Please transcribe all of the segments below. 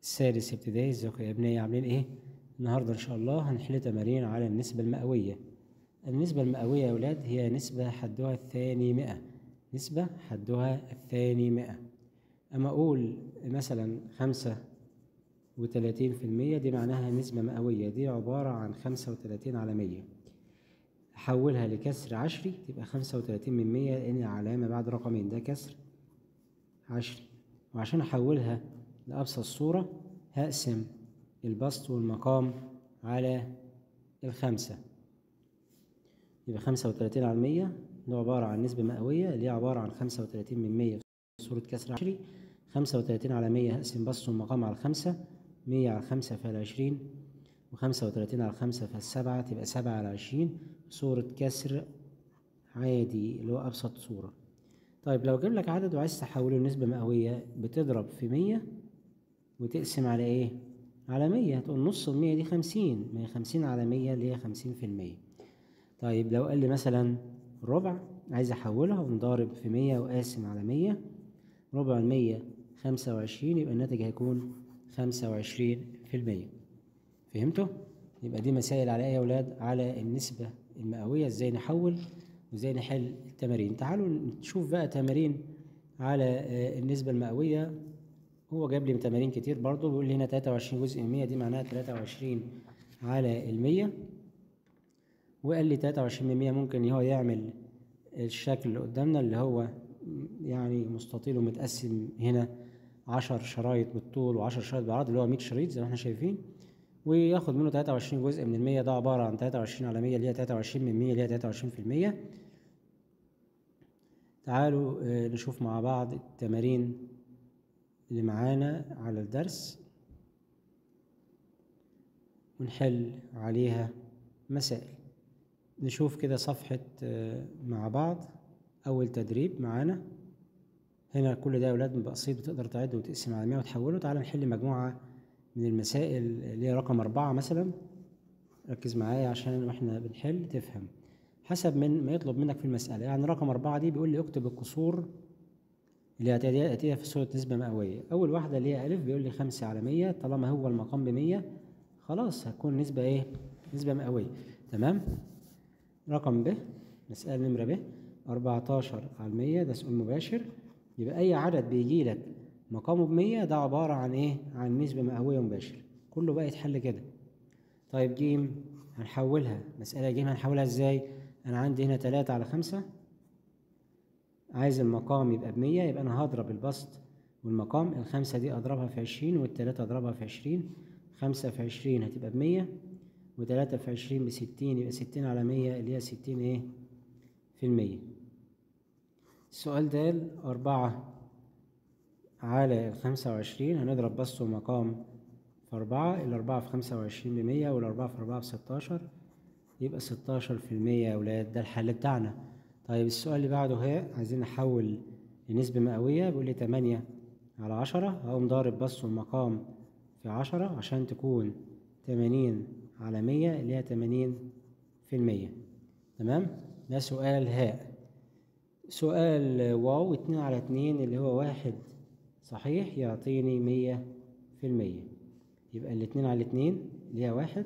السادس ابتدائي ازيكم يا ابنية عاملين ايه؟ النهاردة ان شاء الله هنحل تمارين على النسبة المئوية النسبة المئوية يا ولاد هي نسبة حدها الثاني مئة نسبة حدها الثاني مئة أما أقول مثلا خمسة وتلاتين في المية دي معناها نسبة مئوية دي عبارة عن خمسة وتلاتين على مية أحولها لكسر عشري تبقى خمسة وتلاتين من مية لأن علامة بعد رقمين ده كسر عشري وعشان أحولها لأبسط صورة هقسم البسط والمقام على الخمسة يبقى خمسة وتلاتين على المية ده عبارة عن نسبة مئوية اللي هي عبارة عن خمسة وتلاتين من مية في صورة كسر عشري خمسة وتلاتين على مية هقسم بسط والمقام على الخمسة مية على الخمسة فالعشرين وخمسة وتلاتين على الخمسة فالسبعة تبقى سبعة على عشرين صورة كسر عادي اللي هو أبسط صورة طيب لو جاب لك عدد وعايز تحوله لنسبة مئوية بتضرب في مية وتقسم على ايه؟ على مية هتقول نص المية دي خمسين ما هي خمسين على مية اللي هي خمسين في المية طيب لو قال لي مثلا ربع عايز احولها ونضارب في مية وقاسم على مية ربع المية خمسة وعشرين يبقى الناتج هيكون خمسة وعشرين في المية فهمتوا؟ يبقى دي مسائل على ايه يا ولاد؟ على النسبة المئوية ازاي نحول وازاي نحل التمارين تعالوا نشوف بقى تمارين على النسبة المئوية هو جاب لي تمارين كتير برضو بيقول لي هنا 23 جزء من 100 دي معناها 23 على المية وقال لي 23 من 100 ممكن هو يعمل الشكل اللي قدامنا اللي هو يعني مستطيل ومتقسم هنا 10 شرايط بالطول و10 شرايط بالعرض اللي هو 100 شريط زي ما احنا شايفين وياخد منه 23 جزء من المية ده عبارة عن 23 على 100 اللي هي 23 من 100 اللي هي 23 في المية تعالوا نشوف مع بعض التمارين اللي معانا على الدرس ونحل عليها مسائل نشوف كده صفحة مع بعض أول تدريب معانا هنا كل ده يا ولاد بسيط بتقدر تعد وتقسم على 100 وتحوله تعالى نحل مجموعة من المسائل اللي هي رقم أربعة مثلا ركز معايا عشان واحنا بنحل تفهم حسب من ما يطلب منك في المسألة يعني رقم أربعة دي بيقول لي اكتب الكسور اللي هتأتيها في صورة نسبة مئوية أول واحدة اللي هي ألف بيقول لي خمسة على مية طالما هو المقام بمية خلاص هتكون نسبة إيه؟ نسبة مئوية تمام؟ رقم ب مسألة نمرة ب أربعتاشر على المية ده سؤال مباشر يبقى أي عدد بيجي لك مقامه بمية ده عبارة عن إيه؟ عن نسبة مئوية مباشرة كله بقى يتحل كده طيب جيم هنحولها مسألة جيم هنحولها إزاي؟ أنا عندي هنا تلاتة على خمسة عايز المقام يبقى بمية يبقى أنا هضرب البسط والمقام الخمسة دي أضربها في عشرين والتلاتة أضربها في عشرين خمسة في عشرين هتبقى بمية وتلاتة في عشرين بستين يبقى ستين على مية اللي هي ستين إيه في المية السؤال ده أربعة على الخمسة وعشرين هنضرب بسط ومقام في أربعة الأربعة في خمسة وعشرين بمية والأربعة في أربعة بستاشر يبقى ستاشر في المية يا ولاد ده الحل بتاعنا طيب السؤال اللي بعده هي عايزين نحول لنسبة مئوية بيقول لي تمانية على عشرة هقوم ضارب بس المقام في عشرة عشان تكون تمانين على مية اللي هي تمانين في المية تمام ده سؤال هاء سؤال واو اتنين على اتنين اللي هو واحد صحيح يعطيني مية في المية يبقى الاتنين على اتنين اللي هي واحد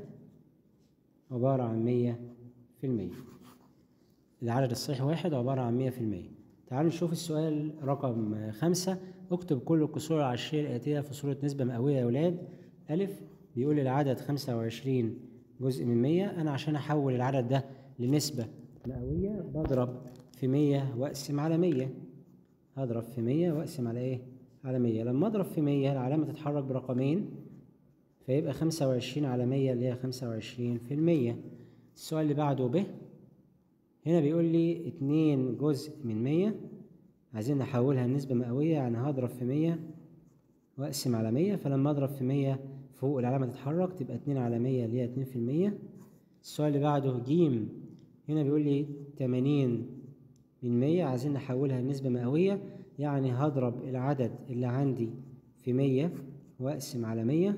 عبارة عن مية في المية العدد الصحيح واحد عبارة عن مية في المية تعالوا نشوف السؤال رقم خمسة اكتب كل الكسور العشرية الآتية في صورة نسبة مئوية يا ولاد ألف بيقول العدد خمسة وعشرين جزء من مية أنا عشان أحول العدد ده لنسبة مئوية بضرب في مية وأقسم على مية هضرب في مية وأقسم على إيه؟ على مية لما أضرب في مية العلامة تتحرك برقمين فيبقى خمسة وعشرين على مية اللي هي خمسة وعشرين في المية السؤال اللي بعده ب هنا بيقول لي اتنين جزء من مية عايزين نحولها لنسبة مئوية يعني هضرب في مية وأقسم على مية فلما أضرب في مية فوق العلامة تتحرك تبقى اتنين على مية اللي هي اتنين في المية السؤال اللي بعده جيم هنا بيقول لي تمانين من مية عايزين نحولها لنسبة مئوية يعني هضرب العدد اللي عندي في مية وأقسم على مية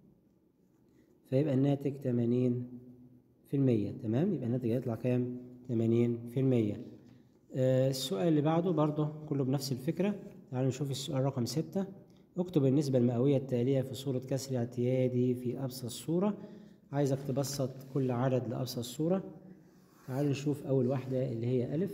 فيبقى الناتج تمانين في المية تمام يبقى الناتج هيطلع كام؟ تمانين في المية السؤال اللي بعده برضه كله بنفس الفكرة تعالوا نشوف السؤال رقم ستة اكتب النسبة المئوية التالية في صورة كسر اعتيادي في أبسط صورة عايزك تبسط كل عدد لأبسط صورة تعالوا نشوف أول واحدة اللي هي ألف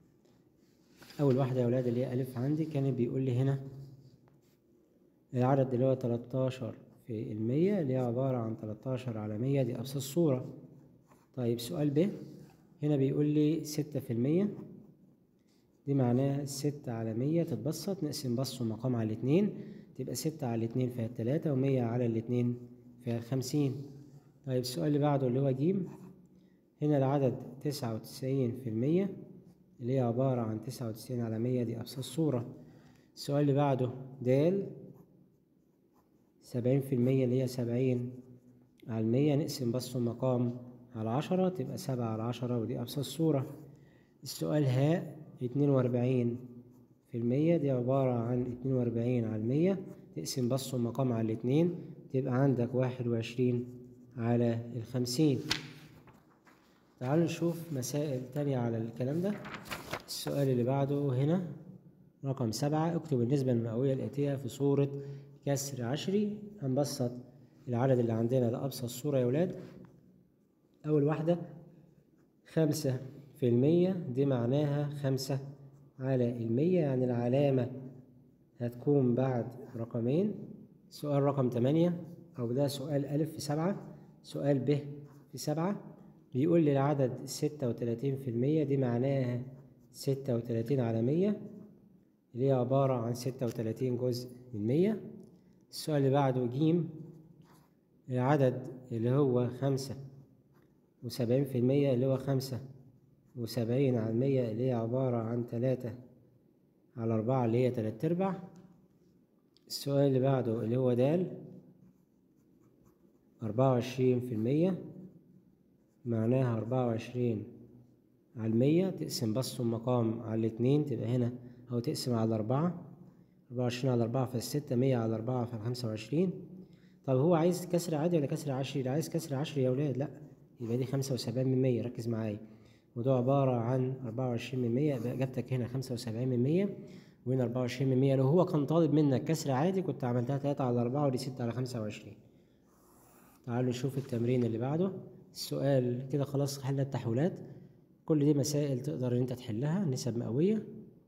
أول واحدة يا ولاد اللي هي ألف عندي كان بيقول لي هنا العدد اللي هو 13 في المية اللي هي عبارة عن 13 على مية دي أبسط صورة طيب سؤال ب هنا بيقول لي ستة في المية دي معناها ستة على مية تتبسط نقسم بسط ومقام على الاتنين تبقى ستة على الاتنين فيها التلاتة ومية على الاتنين فيها الخمسين طيب السؤال اللي بعده اللي هو جيم هنا العدد تسعة وتسعين في المية اللي هي عبارة عن تسعة وتسعين على مية دي أبسط صورة السؤال اللي بعده دال سبعين في المية اللي هي سبعين على المية نقسم بسط ومقام على عشرة تبقى سبعة على عشرة ودي أبسط صورة السؤال هاء اتنين وأربعين في المية دي عبارة عن اتنين وأربعين على المية تقسم بسط ومقام على الاتنين تبقى عندك واحد وعشرين على الخمسين تعالوا نشوف مسائل تانية على الكلام ده السؤال اللي بعده هنا رقم سبعة اكتب النسبة المئوية الآتية في صورة كسر عشري هنبسط العدد اللي عندنا ده أبسط صورة يا ولاد أول واحدة خمسة في المية دي معناها خمسة على المية يعني العلامة هتكون بعد رقمين سؤال رقم تمانية أو ده سؤال ألف في سبعة سؤال ب في سبعة بيقول لي العدد ستة وتلاتين في المية دي معناها ستة وتلاتين على مية اللي هي عبارة عن ستة وتلاتين جزء من مية السؤال اللي بعده جيم العدد اللي هو خمسة وسبعين في المية اللي هو خمسة وسبعين على المية اللي هي عبارة عن تلاتة على أربعة اللي هي تلات أرباع السؤال اللي بعده اللي هو دال أربعة وعشرين في المية معناها أربعة وعشرين على المية تقسم بسط ومقام على الاتنين تبقى هنا أو تقسم على أربعة أربعة وعشرين على أربعة فالستة مية على أربعة فالخمسة وعشرين طب هو عايز كسر عادي ولا كسر عشري؟ ده عايز كسر عشري يا ولاد لأ يبقى دي خمسة وسبعين من مية ركز معايا وده عبارة عن أربعة وعشرين من مية يبقى إجابتك هنا خمسة وسبعين من مية وهنا أربعة وعشرين من مية لو هو كان طالب منك كسر عادي كنت عملتها تلاتة على أربعة ودي ستة على خمسة وعشرين تعالوا نشوف التمرين اللي بعده السؤال كده خلاص حل التحويلات كل دي مسائل تقدر ان انت تحلها نسب مئوية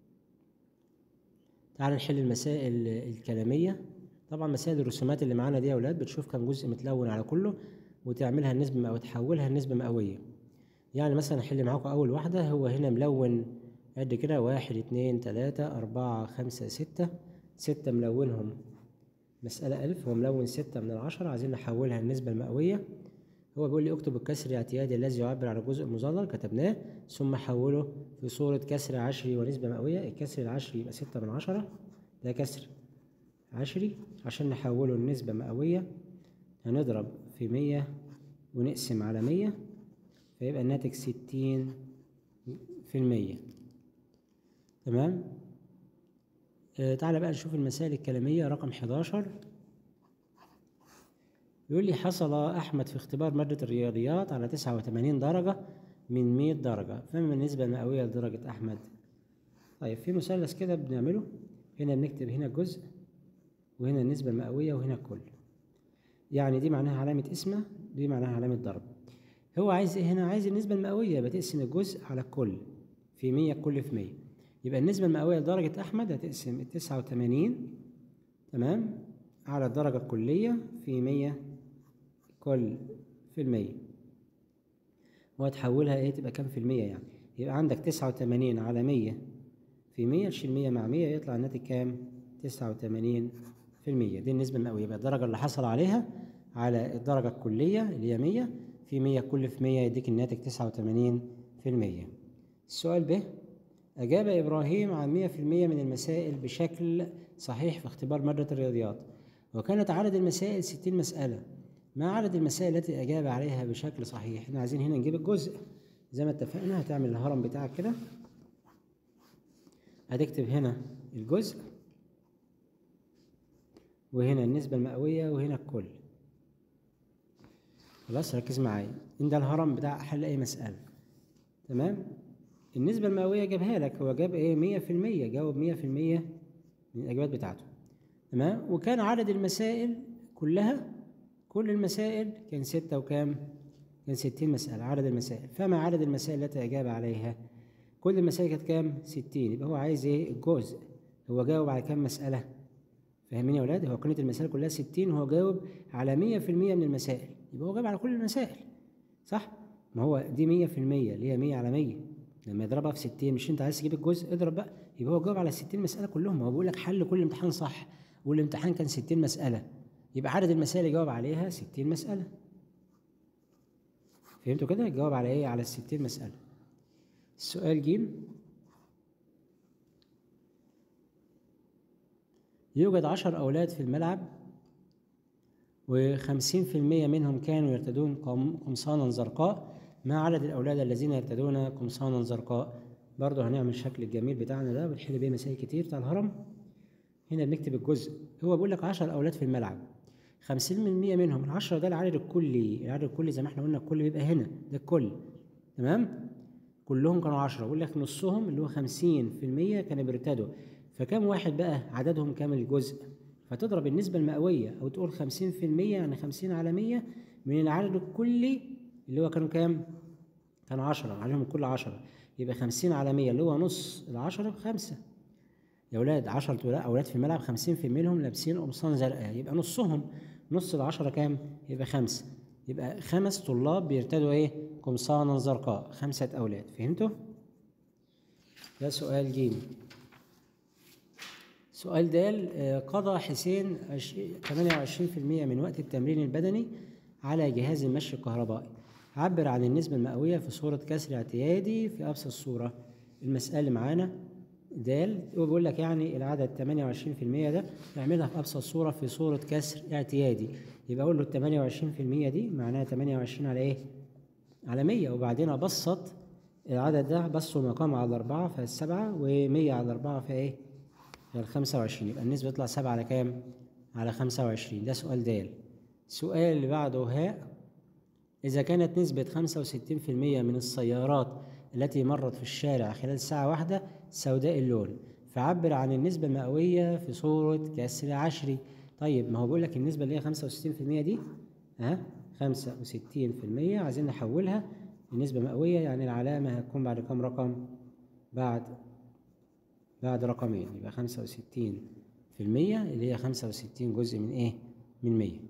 تعال نحل المسائل الكلامية طبعا مسائل الرسومات اللي معانا دي يا ولاد بتشوف كم جزء متلون على كله وتعملها النسبة أو تحولها لنسبة مئوية يعني مثلا أحل معاكم أول واحدة هو هنا ملون قد كده واحد اتنين تلاتة أربعة خمسة ستة ستة ملونهم مسألة ألف هو ملون ستة من العشرة عايزين نحولها للنسبة المئوية هو بيقول لي اكتب الكسر الاعتيادي الذي يعبر عن الجزء المظلل كتبناه ثم حوله في صورة كسر عشري ونسبة مئوية الكسر العشري يبقى ستة من عشرة ده كسر عشري عشان نحوله لنسبة مئوية هنضرب في مية ونقسم على مية فيبقى الناتج ستين في المية تمام آه تعالى بقى نشوف المسائل الكلامية رقم حداشر يقول لي حصل أحمد في اختبار مادة الرياضيات على تسعة وتمانين درجة من مية درجة فما النسبة المئوية لدرجة أحمد طيب في مثلث كده بنعمله هنا بنكتب هنا الجزء وهنا النسبة المئوية وهنا الكل يعني دي معناها علامة اسمة دي معناها علامة ضرب هو عايز ايه هنا عايز النسبة المئوية بتقسم الجزء على الكل في مية كل في مية يبقى النسبة المئوية لدرجة أحمد هتقسم التسعة وتمانين تمام على الدرجة الكلية في مية كل في المية وهتحولها ايه تبقى كام في المية يعني يبقى عندك تسعة وتمانين على مية في مية تشيل مية مع مية يطلع الناتج كام تسعة وتمانين في المية دي النسبة المئوية يبقى الدرجة اللي حصل عليها على الدرجة الكلية اللي هي مية في مية كل في مية يديك الناتج تسعة وتمانين في المية السؤال ب أجاب إبراهيم عن مية في المية من المسائل بشكل صحيح في اختبار مادة الرياضيات وكانت عدد المسائل ستين مسألة ما عدد المسائل التي أجاب عليها بشكل صحيح احنا عايزين هنا نجيب الجزء زي ما اتفقنا هتعمل الهرم بتاعك كده هتكتب هنا الجزء وهنا النسبة المئوية وهنا الكل خلاص ركز معايا ان ده الهرم بتاع حل اي مسألة تمام النسبة المئوية جابها لك هو جاب ايه مية في المية جاوب مية في المية من الإجابات بتاعته تمام وكان عدد المسائل كلها كل المسائل كان ستة وكام كان ستين مسألة عدد المسائل فما عدد المسائل التي أجاب عليها كل المسائل كانت كام ستين يبقى هو عايز ايه الجزء هو جاوب على كام مسألة فاهمين يا ولاد هو كانت المسائل كلها ستين وهو جاوب على مية في المية من المسائل يبقى هو جاوب على كل المسائل صح ما هو دي مية في المية اللي هي مية على مية لما يضربها في ستين مش انت عايز تجيب الجزء اضرب بقى يبقى هو جاوب على الستين مسألة كلهم هو بيقول لك حل كل امتحان صح والامتحان كان ستين مسألة يبقى عدد المسائل اللي جاوب عليها ستين مسألة فهمتوا كده جاوب على ايه على الستين مسألة السؤال جيم يوجد عشر أولاد في الملعب وخمسين في المية منهم كانوا يرتدون قمصانا زرقاء ما عدد الأولاد الذين يرتدون قمصانا زرقاء برضه هنعمل الشكل الجميل بتاعنا ده بنحل بيه مسائل كتير بتاع الهرم هنا بنكتب الجزء هو بيقول لك 10 أولاد في الملعب 50% منهم العشرة ده العدد الكلي العدد الكلي زي ما احنا قلنا الكل بيبقى هنا ده الكل تمام كلهم كانوا 10 بيقول لك نصهم اللي هو 50% كانوا بيرتدوا فكم واحد بقى عددهم كام الجزء فتضرب النسبة المئوية أو تقول 50% يعني 50 على 100 من العدد الكلي اللي هو كانوا كام؟ كانوا 10 عليهم الكل 10 يبقى 50 على 100 اللي هو نص العشرة بخمسة يا ولاد 10 أولاد في الملعب 50% منهم لابسين قمصان زرقاء يبقى نصهم نص العشرة كام؟ يبقى خمسة يبقى خمس طلاب بيرتدوا ايه؟ قمصانا زرقاء خمسة أولاد فهمتوا؟ ده سؤال جيم سؤال دال قضى حسين 28% من وقت التمرين البدني على جهاز المشي الكهربائي عبر عن النسبة المئوية في صورة كسر اعتيادي في أبسط صورة المسألة اللي معانا دال هو بيقول لك يعني العدد 28% ده اعملها في أبسط صورة في صورة كسر اعتيادي يبقى أقول له ال 28% دي معناها 28 على إيه؟ على 100 وبعدين أبسط العدد ده بسطه مقام على الأربعة فالسبعة و100 على الأربعة فإيه؟ هي الخمسة وعشرين يبقى النسبة تطلع سبعة على كام؟ على خمسة وعشرين ده سؤال دال السؤال اللي بعده هاء إذا كانت نسبة خمسة وستين في المية من السيارات التي مرت في الشارع خلال ساعة واحدة سوداء اللون فعبر عن النسبة المئوية في صورة كسر عشري طيب ما هو بيقول لك النسبة اللي هي خمسة وستين في المية دي ها خمسة وستين في المية عايزين نحولها لنسبة مئوية يعني العلامة هتكون بعد كام رقم؟ بعد بعد رقمين يبقى خمسة وستين في المية اللي هي خمسة وستين جزء من ايه؟ من مية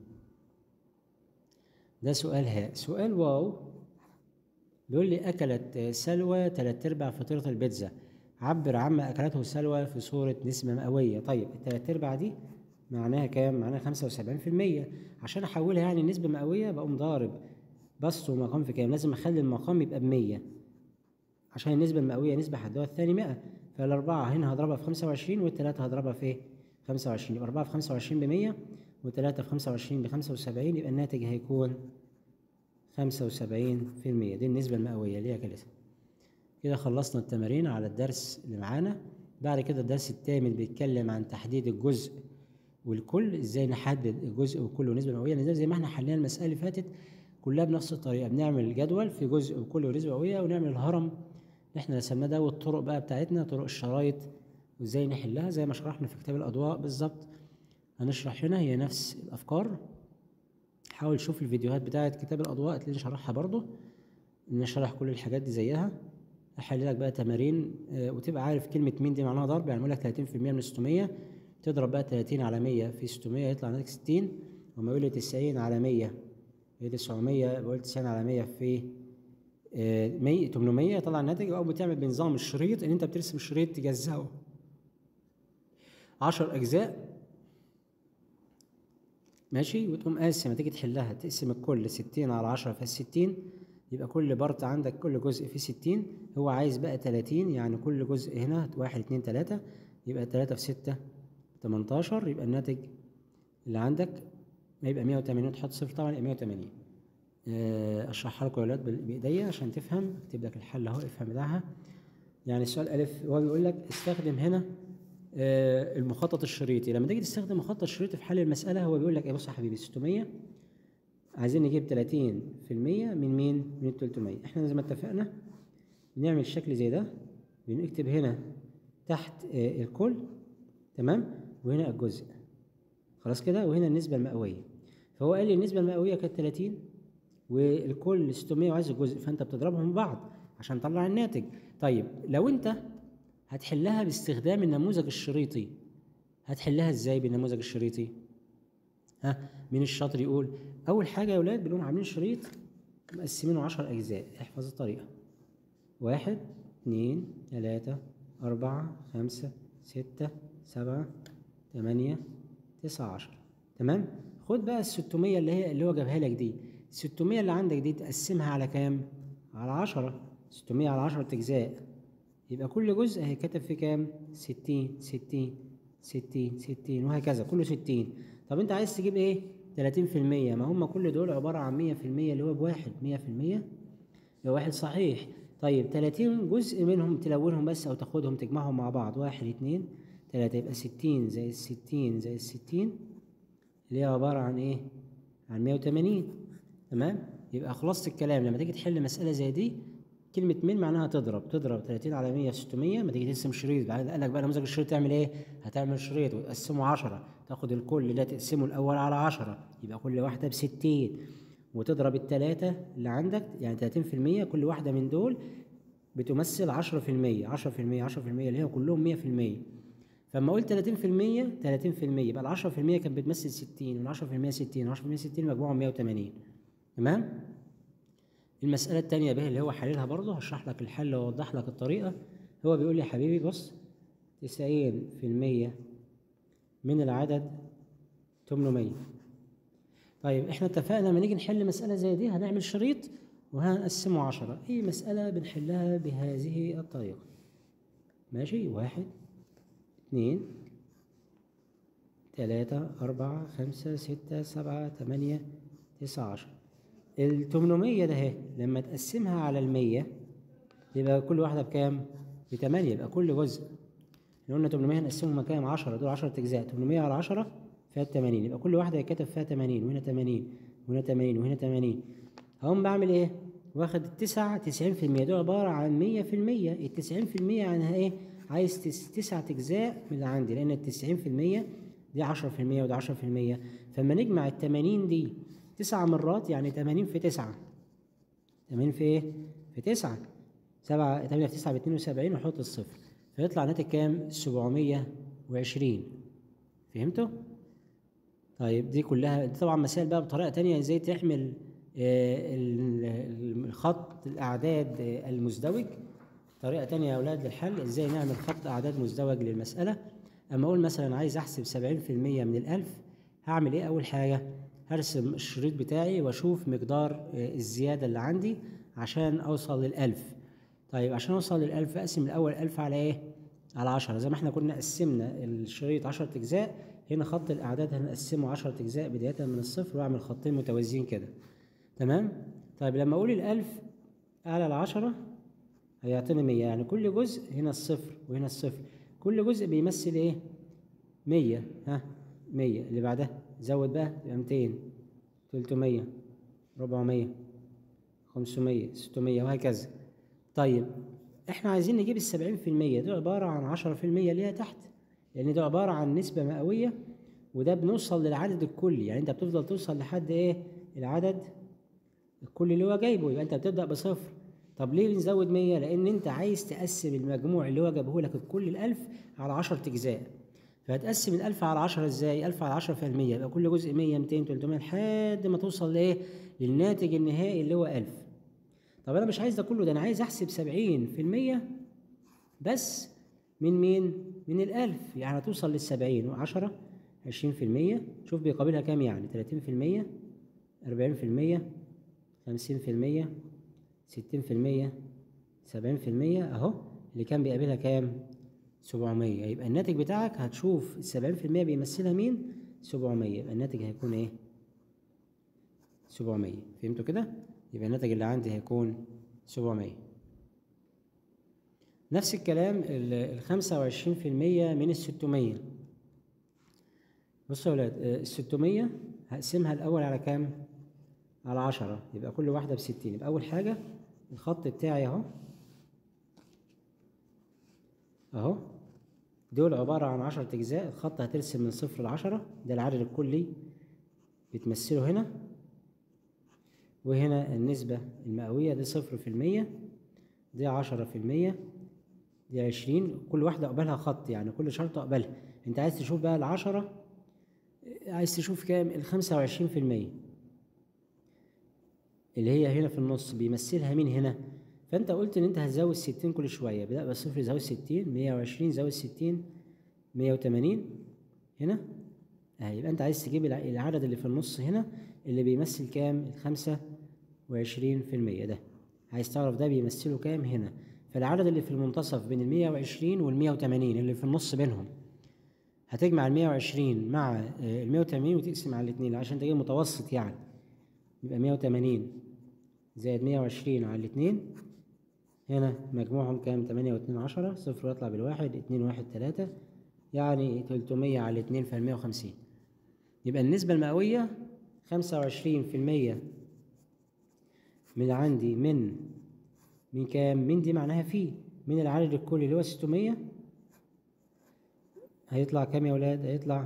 ده سؤال هاء سؤال واو بيقول لي أكلت سلوى تلات أرباع فطيرة البيتزا عبر عما أكلته سلوى في صورة نسبة مئوية طيب التلات أرباع دي معناها كام؟ معناها خمسة وسبعين في المية عشان أحولها يعني نسبة مئوية بقوم ضارب بسط ومقام في كام؟ لازم أخلي المقام يبقى بمية عشان النسبة المئوية نسبة حدها الثاني مئة فالأربعة هنا هضربها في خمسة وعشرين والتلاتة هضربها في إيه؟ خمسة وعشرين يبقى أربعة في خمسة وعشرين بمية وتلاتة في خمسة وعشرين بخمسة وسبعين يبقى الناتج هيكون خمسة وسبعين في المية دي النسبة المئوية اللي هي كده كده خلصنا التمارين على الدرس اللي معانا بعد كده الدرس الثامن بيتكلم عن تحديد الجزء والكل ازاي نحدد الجزء والكل ونسبة مئوية زي ما احنا حلينا المسألة اللي فاتت كلها بنفس الطريقة بنعمل جدول في جزء وكل ونسبة مئوية ونعمل الهرم اللي احنا رسمناه ده والطرق بقى بتاعتنا طرق الشرايط وازاي نحلها زي ما شرحنا في كتاب الأضواء بالظبط هنشرح هنا هي نفس الأفكار حاول تشوف الفيديوهات بتاعت كتاب الأضواء اللي شرحها برضه نشرح كل الحاجات دي زيها احل لك بقى تمارين آه وتبقى عارف كلمة مين دي معناها ضرب يعني لك 30% من 600 تضرب بقى 30 على 100 في 600 يطلع عندك 60 وما يقول لي 90 على 100 هي 900 بقول 90 على 100 في آه 100 800 يطلع الناتج او بتعمل بنظام الشريط ان انت بترسم شريط تجزأه 10 اجزاء ماشي وتقوم قاسم تيجي تحلها تقسم الكل 60 على 10 في 60 يبقى كل بارت عندك كل جزء فيه 60 هو عايز بقى 30 يعني كل جزء هنا 1 2 3 يبقى 3 في 6 18 يبقى الناتج اللي عندك ما يبقى 180 تحط صفر طبعا يبقى 180 اشرحها لكم يا ولاد بايديا عشان تفهم اكتب لك الحل اهو افهم بتاعها يعني السؤال الف هو بيقول لك استخدم هنا المخطط الشريطي لما تيجي تستخدم مخطط شريطي في حل المسألة هو بيقول لك ايه بص يا حبيبي 600 عايزين نجيب 30% من مين؟ من ال 300 احنا زي ما اتفقنا بنعمل شكل زي ده بنكتب هنا تحت الكل تمام وهنا الجزء خلاص كده وهنا النسبة المئوية فهو قال لي النسبة المئوية كانت 30 والكل 600 وعايز الجزء فأنت بتضربهم ببعض عشان تطلع الناتج طيب لو أنت هتحلها باستخدام النموذج الشريطي هتحلها ازاي بالنموذج الشريطي ها مين الشاطر يقول اول حاجه يا ولاد بنقوم عاملين شريط مقسمينه 10 اجزاء احفظ الطريقه واحد اتنين تلاتة أربعة خمسة ستة سبعة تمانية تسعة عشر تمام خد بقى الستمية اللي هي اللي هو جابها لك دي الستمية اللي عندك دي تقسمها على كام؟ على عشرة ستمية على عشرة أجزاء يبقى كل جزء هيتكتب في كام؟ ستين ستين ستين ستين وهكذا كله ستين طب انت عايز تجيب ايه؟ تلاتين في المية ما هم كل دول عبارة عن مية في المية اللي هو بواحد مية في المية لو واحد صحيح طيب تلاتين جزء منهم تلونهم بس أو تاخدهم تجمعهم مع بعض واحد اتنين تلاتة يبقى ستين زي الستين زي الستين اللي هي عبارة عن ايه؟ عن مية وتمانين تمام؟ يبقى خلاصة الكلام لما تيجي تحل مسألة زي دي كلمة من معناها تضرب تضرب 30 على 100 في 600 ما تيجي تقسم شريط بعد قال لك بقى نموذج الشريط تعمل ايه؟ هتعمل شريط وتقسمه 10 تاخد الكل ده تقسمه الأول على 10 يبقى كل واحدة ب 60 وتضرب التلاتة اللي عندك يعني 30% كل واحدة من دول بتمثل 10% 10% 10% اللي هي كلهم 100% فلما قلت 30% 30% يبقى ال 10% كانت بتمثل 60 وال 10% 60 10% 60 مجموعهم 180 تمام؟ المسألة التانية به اللي هو حللها برضه هشرح لك الحل وأوضح لك الطريقة هو بيقول لي يا حبيبي بص تسعين في المية من العدد تمنمية طيب احنا اتفقنا لما نيجي نحل مسألة زي دي هنعمل شريط وهنقسمه عشرة أي مسألة بنحلها بهذه الطريقة ماشي واحد اتنين تلاتة أربعة خمسة ستة سبعة تمانية تسعة عشر ال 800 ده اهي لما تقسمها على ال 100 يبقى كل واحدة بكام؟ ب 8 يبقى كل جزء احنا قلنا 800 هنقسمهم كام 10 دول 10 أجزاء 800 على 10 فيها 80 يبقى كل واحدة يتكتب فيها 80 وهنا 80 وهنا 80 وهنا 80 هقوم بعمل إيه؟ واخد التسعة 90% دول عبارة عن 100% ال 90% يعني إيه؟ عايز تس- تسعة أجزاء من اللي عندي لأن ال 90% دي 10% وده 10% فلما نجمع ال 80 دي تسع مرات يعني 80 في 9 80 في ايه؟ في 9 7 8 في 9 ب 72 وحط الصفر فيطلع ناتج كام؟ 720 فهمتوا؟ طيب دي كلها دي طبعا مسائل بقى بطريقه تانية ازاي تعمل آه، ال- ال- الخط الاعداد آه، المزدوج طريقه تانية يا اولاد للحل ازاي نعمل خط اعداد مزدوج للمساله اما اقول مثلا عايز احسب 70% من الالف هعمل ايه اول حاجه هرسم الشريط بتاعي واشوف مقدار آه، الزياده اللي عندي عشان اوصل للالف طيب عشان اوصل للالف اقسم الاول الف على ايه على 10 زي ما احنا كنا قسمنا الشريط 10 اجزاء هنا خط الاعداد هنقسمه 10 اجزاء بدايه من الصفر واعمل خطين متوازيين كده تمام طيب لما اقول الالف على العشرة هيعطيني 100 يعني كل جزء هنا الصفر وهنا الصفر كل جزء بيمثل ايه 100 ها 100 اللي بعدها زود بقى يبقى 200 300 400 500 600 وهكذا طيب احنا عايزين نجيب السبعين في المية ده عبارة عن عشرة في المية اللي هي تحت لأن ده عبارة عن نسبة مئوية وده بنوصل للعدد الكلي يعني أنت بتفضل توصل لحد إيه العدد الكلي اللي هو جايبه يبقى أنت بتبدأ بصفر طب ليه بنزود مية؟ لأن أنت عايز تقسم المجموع اللي هو جابه لك الكل الألف على عشرة أجزاء فهتقسم الألف على عشرة إزاي؟ ألف على عشرة في المية يبقى كل جزء مية ميتين تلتمية لحد ما توصل لإيه؟ للناتج النهائي اللي هو ألف طب انا مش عايز ده كله ده انا عايز احسب سبعين في المية بس من مين من الالف يعني هتوصل للسبعين وعشرة عشرين في المية شوف بيقابلها كام يعني تلاتين في المية أربعين في المية خمسين في المية ستين في المية سبعين في المية أهو اللي كان بيقابلها كام سبعمية يبقى الناتج بتاعك هتشوف السبعين في المية بيمثلها مين سبعمية يبقى الناتج هيكون ايه سبعمية فهمتوا كده يبقى الناتج اللي عندي هيكون 700 نفس الكلام ال 25% من ال 600 بصوا يا ولاد ال 600 هقسمها الأول على كام؟ على 10 يبقى كل واحدة ب 60 يبقى أول حاجة الخط بتاعي أهو أهو دول عبارة عن عشرة أجزاء الخط هترسم من صفر لعشرة ده العدد الكلي بتمثله هنا وهنا النسبة المئوية دي صفر في المية دي عشرة في المية دي عشرين كل واحدة قبلها خط يعني كل شرطة قبلها انت عايز تشوف بقى العشرة عايز تشوف كام الخمسة وعشرين في المية اللي هي هنا في النص بيمثلها مين هنا فانت قلت ان انت هتزود ستين كل شوية بدأ بالصفر زود ستين مية وعشرين زود ستين مية وتمانين هنا اهي يبقى انت عايز تجيب العدد اللي في النص هنا اللي بيمثل كام الخمسة وعشرين في المية ده عايز تعرف ده بيمثله كام هنا فالعدد اللي في المنتصف بين المية وعشرين والمية وتمانين اللي في النص بينهم هتجمع المية وعشرين مع المية وتمانين وتقسم على الاتنين عشان تجيب متوسط يعني يبقى مية وتمانين زائد مية وعشرين على الاتنين هنا مجموعهم كام تمانية واتنين عشرة صفر يطلع بالواحد اتنين واحد تلاتة يعني تلتمية على اتنين فالمية وخمسين يبقى النسبة المئوية خمسة وعشرين في المية من عندي من من كام من دي معناها في من العدد الكلي اللي هو ستمية هيطلع كام يا ولاد هيطلع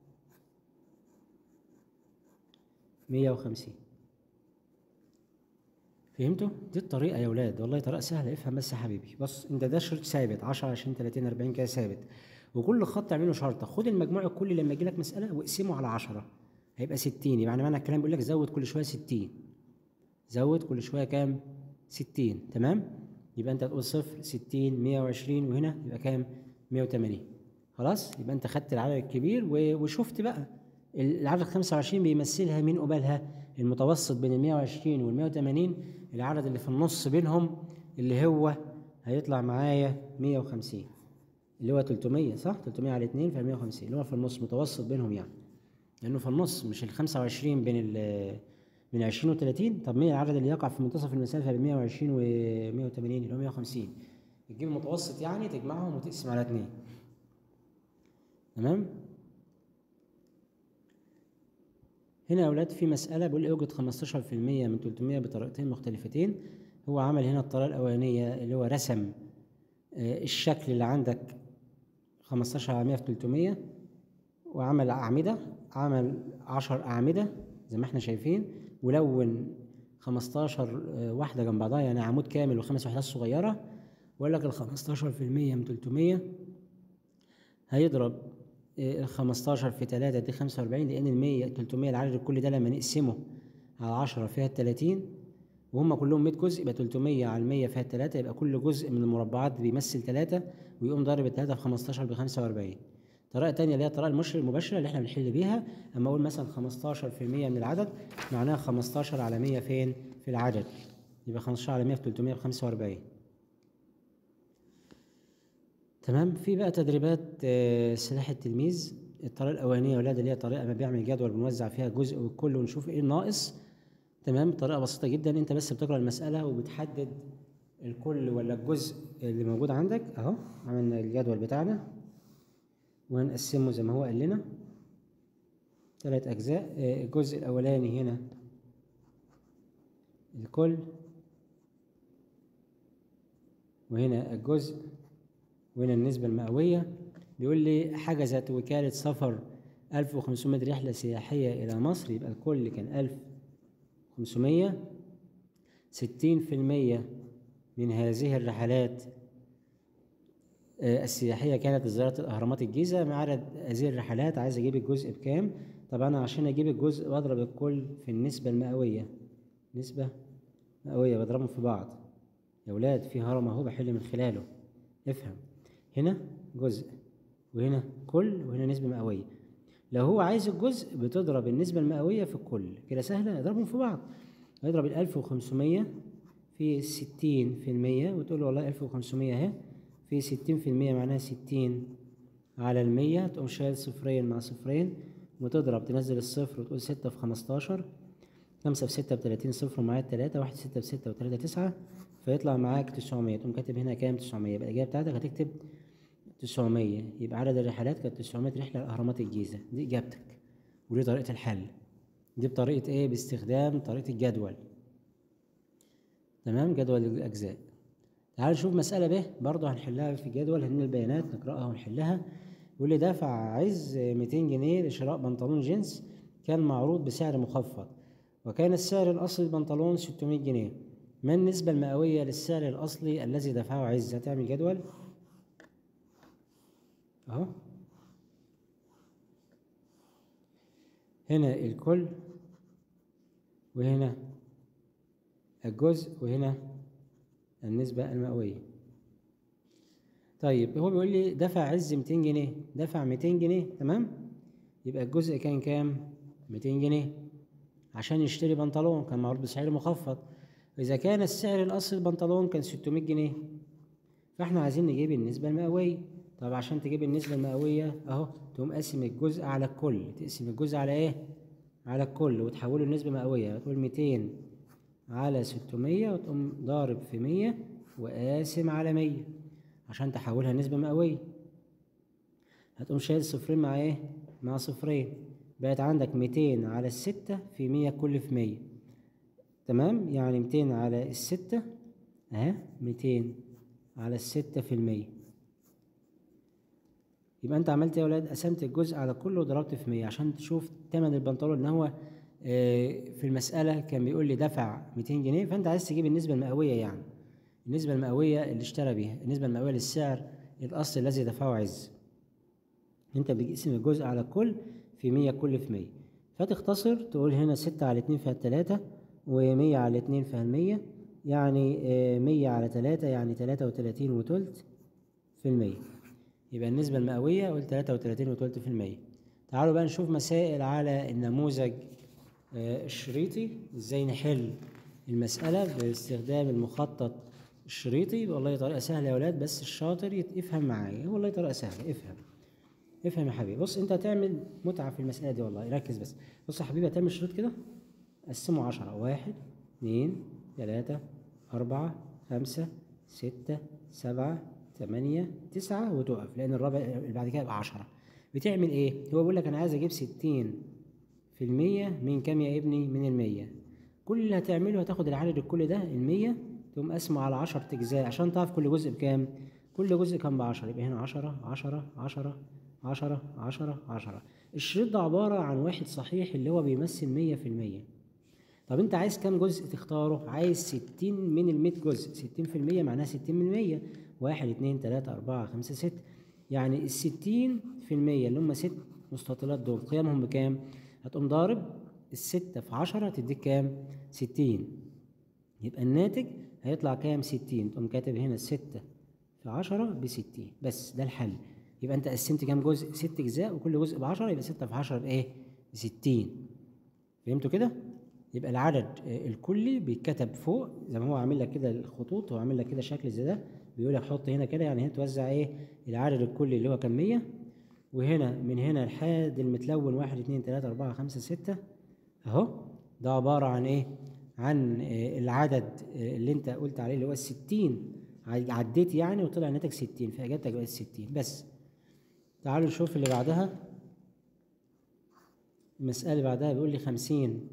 مية وخمسين فهمتوا؟ دي الطريقة يا ولاد والله طريقة سهلة افهم بس يا حبيبي بص انت ده شرط ثابت 10 20 30 40 كده ثابت وكل خط اعمله شرطة خد المجموع الكلي لما يجي لك مسألة واقسمه على 10 هيبقى 60 يعني معنى الكلام بيقول لك زود كل شوية 60 زود كل شوية كام؟ 60 تمام؟ يبقى انت تقول صفر 60 120 وهنا يبقى كام؟ 180 خلاص؟ يبقى انت خدت العدد الكبير وشفت بقى العدد 25 بيمثلها مين قبالها؟ المتوسط بين ال 120 وال 180 العدد اللي في النص بينهم اللي هو هيطلع معايا 150 اللي هو 300 صح 300 على 2 في 150 اللي هو في النص متوسط بينهم يعني لانه في النص مش ال 25 بين ال من 20 و 30 طب مين العدد اللي يقع في منتصف المسافه بين 120 و 180 اللي هو 150 تجيب المتوسط يعني تجمعهم وتقسم على 2 تمام هنا يا أولاد في مسألة بيقول يوجد 15% من 300 بطريقتين مختلفتين هو عمل هنا الطريقة الأولانية اللي هو رسم الشكل اللي عندك 15 على 100 في 300 وعمل أعمدة عمل 10 أعمدة زي ما احنا شايفين ولون 15 واحدة جنب بعضها يعني عمود كامل وخمس وحدات صغيرة وقال لك ال 15% من 300 هيضرب ال 15 في 3 دي 45 لان ال 100 300 العدد الكلي ده لما نقسمه على 10 فيها ال 30 وهم كلهم 100 جزء يبقى 300 على 100 فيها 3 يبقى كل جزء من المربعات بيمثل 3 ويقوم ضارب ال 3 في 15 ب 45 طريقة تانية اللي هي الطريقة المشر المباشرة اللي احنا بنحل بيها اما اقول مثلا 15% من العدد معناها 15 على 100 فين؟ في العدد يبقى 15 على 100 في 300 ب 45 تمام في بقى تدريبات سلاح التلميذ الطريقه الاولانيه يا ولاد اللي هي طريقه ما بيعمل جدول بنوزع فيها جزء والكل ونشوف ايه الناقص تمام طريقه بسيطه جدا انت بس بتقرا المساله وبتحدد الكل ولا الجزء اللي موجود عندك اهو عملنا الجدول بتاعنا وهنقسمه زي ما هو قال لنا ثلاث اجزاء الجزء الاولاني هنا الكل وهنا الجزء وهنا النسبة المئوية بيقول لي حجزت وكالة سفر 1500 رحلة سياحية إلى مصر يبقى الكل كان 1500 60% من هذه الرحلات السياحية كانت زيارة الأهرامات الجيزة مع عدد هذه الرحلات عايز أجيب الجزء بكام؟ طبعا عشان أجيب الجزء بضرب الكل في النسبة المئوية نسبة مئوية بضربهم في بعض يا ولاد في هرم أهو بحل من خلاله افهم هنا جزء وهنا كل وهنا نسبة مئوية لو هو عايز الجزء بتضرب النسبة المئوية في الكل كده سهلة اضربهم في بعض هيضرب ال 1500 في 60 في المية وتقول له والله 1500 اهي في 60 في المية معناها 60 على المية تقوم شايل صفرين مع صفرين وتضرب تنزل الصفر وتقول ستة في خمستاشر خمسة في ستة بتلاتين صفر ومعايا التلاتة واحد ستة بستة وتلاتة تسعة فيطلع معاك تسعمية تقوم كاتب هنا كام تسعمية يبقى الإجابة بتاعتك هتكتب تسعمية يبقى عدد الرحلات كانت تسعمية رحلة لأهرامات الجيزة دي إجابتك ودي طريقة الحل دي بطريقة إيه باستخدام طريقة الجدول تمام جدول الأجزاء تعال نشوف مسألة ب برضه هنحلها في جدول هنا البيانات نقرأها ونحلها يقول لي دفع عز 200 جنيه لشراء بنطلون جينز كان معروض بسعر مخفض وكان السعر الأصلي للبنطلون 600 جنيه ما النسبة المئوية للسعر الأصلي الذي دفعه عز هتعمل جدول أهو هنا الكل وهنا الجزء وهنا النسبة المئوية طيب هو بيقول لي دفع عز 200 جنيه دفع 200 جنيه تمام يبقى الجزء كان كام 200 جنيه عشان يشتري بنطلون كان معروض بسعر مخفض إذا كان السعر الأصلي البنطلون كان 600 جنيه فإحنا عايزين نجيب النسبة المئوية طب عشان تجيب النسبة المئوية أهو تقوم قاسم الجزء على الكل تقسم الجزء على إيه؟ على الكل وتحوله لنسبة مئوية تقول 200 على 600 وتقوم ضارب في 100 وقاسم على 100 عشان تحولها نسبة مئوية هتقوم شايل صفرين مع إيه؟ مع صفرين بقت عندك 200 على الستة في 100 كل في 100 تمام يعني 200 على الستة اهي 200 على الستة في المية يبقى انت عملت يا ولاد قسمت الجزء على كله وضربت في 100 عشان تشوف تمن البنطلون ان هو آه، في المسألة كان بيقول لي دفع 200 جنيه فانت عايز تجيب النسبة المئوية يعني النسبة المئوية اللي اشترى بيها النسبة المئوية للسعر الأصلي الذي دفعه عز انت بتقسم الجزء على الكل في 100 كل في 100 فتختصر تقول هنا 6 على 2 فيها 3 و100 على 2 فيها 100 يعني آه، 100 على 3 يعني 33 وتلت في المية يبقى النسبة المئوية قلت 33 وتلت في المية تعالوا بقى نشوف مسائل على النموذج آه، الشريطي ازاي نحل المسألة باستخدام المخطط الشريطي والله طريقة سهلة يا ولاد بس الشاطر يت- يفهم معايا والله طريقة سهلة افهم افهم يا حبيبي بص انت هتعمل متعة في المسألة دي والله ركز بس بص يا حبيبي هتعمل شريط كده قسمه عشرة واحد اتنين تلاتة أربعة خمسة ستة سبعة تمانية تسعة وتقف لأن الرابع اللي بعد كده يبقى عشرة بتعمل إيه؟ هو بيقول لك أنا عايز أجيب ستين في المية من كام يا ابني؟ من المية كل اللي هتعمله هتاخد العدد الكل ده المية تقوم قسمه على عشرة أجزاء عشان تعرف كل جزء بكام كل جزء كام بعشرة يبقى هنا عشرة عشرة عشرة عشرة عشرة عشرة الشريط ده عبارة عن واحد صحيح اللي هو بيمثل مية في المية طب انت عايز كام جزء تختاره عايز ستين من المية جزء ستين في المية معناها ستين من المية واحد اتنين تلاتة أربعة خمسة ستة يعني الستين في المية اللي هم ست مستطيلات دول قيمهم بكام هتقوم ضارب الستة في عشرة تديك كام ستين يبقى الناتج هيطلع كام ستين تقوم كاتب هنا الستة في عشرة بستين بس ده الحل يبقى انت قسمت كام جزء ست اجزاء وكل جزء بعشرة يبقى ستة في عشرة بايه بستين فهمتوا كده يبقى العدد آه، الكلي بيتكتب فوق زي ما هو عامل لك كده الخطوط هو عامل لك كده شكل زي ده بيقول لك حط هنا كده يعني هنا توزع ايه العدد الكلي اللي هو كان 100 وهنا من هنا لحد المتلون واحد اتنين تلاتة أربعة خمسة ستة أهو ده عبارة عن إيه؟ عن آه، العدد آه، اللي أنت قلت عليه اللي هو الستين عد- عديت يعني وطلع ناتج ستين فإجابتك بقت ستين بس تعالوا نشوف اللي بعدها المسألة اللي بعدها بيقول لي خمسين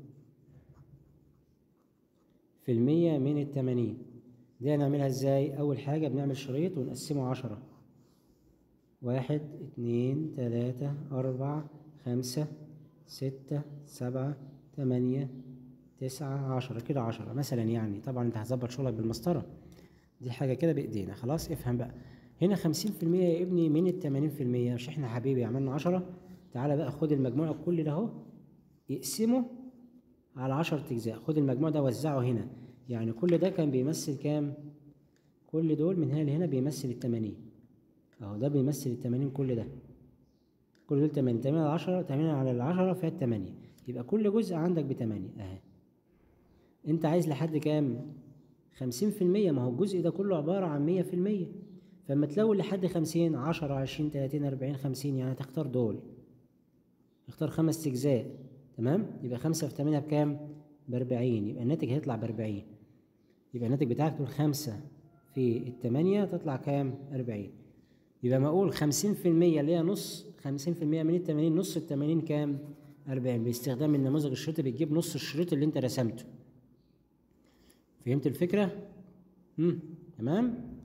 في المية من التمانين دي هنعملها ازاي أول حاجة بنعمل شريط ونقسمه عشرة واحد اتنين تلاتة أربعة خمسة ستة سبعة تمانية تسعة عشرة كده عشرة مثلا يعني طبعا انت هتظبط شغلك بالمسطرة دي حاجة كده بإيدينا خلاص افهم بقى هنا خمسين في المية يا ابني من التمانين في المية مش احنا حبيبي عملنا عشرة تعالى بقى خد المجموع الكلي ده اهو اقسمه على عشرة أجزاء خد المجموع ده وزعه هنا يعني كل ده كان بيمثل كام؟ كل دول من هنا لهنا بيمثل التمانين أهو ده بيمثل التمانين كل ده كل دول تمانين تمانين على عشرة تمانين على العشرة فيها التمانية يبقى كل جزء عندك بتمانية أهي أنت عايز لحد كام؟ خمسين في المية ما هو الجزء ده كله عبارة عن مية في المية فلما تلون لحد خمسين عشرة عشرين تلاتين أربعين خمسين يعني تختار دول اختار خمس أجزاء تمام يبقى خمسة في تمانية بكام؟ بأربعين يبقى الناتج هيطلع بأربعين يبقى الناتج بتاعك تقول خمسة في التمانية تطلع كام؟ أربعين يبقى ما أقول خمسين في المية اللي هي نص خمسين في المية من التمانين نص التمانين كام؟ أربعين باستخدام النموذج الشريطي بتجيب نص الشريط اللي أنت رسمته فهمت الفكرة؟ مم. تمام؟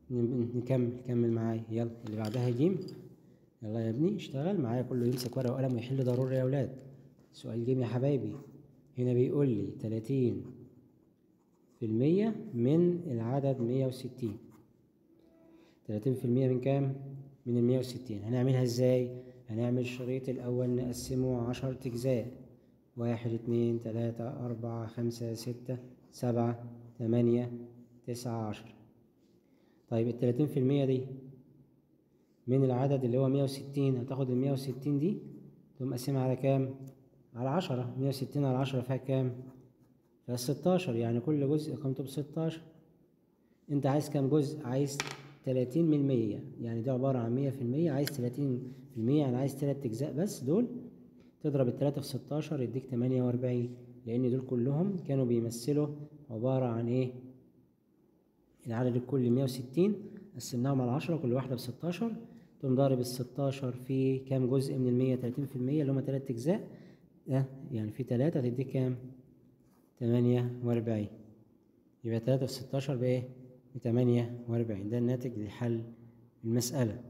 ن- نكمل كمل معايا يلا اللي بعدها جيم يلا يا ابني اشتغل معايا كله يمسك ورقة وقلم ويحل ضروري يا أولاد سؤال جيم يا حبايبي هنا بيقول لي تلاتين في المية من العدد مية وستين تلاتين في المية من كام؟ من المية وستين هنعملها ازاي؟ هنعمل الشريط الأول نقسمه عشرة أجزاء واحد اتنين تلاتة أربعة خمسة ستة سبعة تمانية تسعة عشرة طيب التلاتين في المية دي من العدد اللي هو مية وستين هتاخد المية وستين دي تقوم مقسمها على كام؟ على عشرة مية وستين على عشرة فيها كام؟ فيها ستاشر يعني كل جزء قيمته بستاشر انت عايز كام جزء؟ عايز تلاتين من المية يعني ده عبارة عن مية في المية عايز تلاتين في المية يعني عايز تلات أجزاء بس دول تضرب التلاتة في ستاشر يديك تمانية وأربعين لأن دول كلهم كانوا بيمثلوا عبارة عن إيه؟ العدد الكلي مية وستين قسمناهم على عشرة كل واحدة بستاشر تقوم ضارب الستاشر في كام جزء من المية تلاتين في المية اللي هما تلات أجزاء ده يعني في تلاتة تديك كام؟ تمانية وأربعين يبقى تلاتة في ستاشر بإيه؟ بتمانية وأربعين ده الناتج لحل المسألة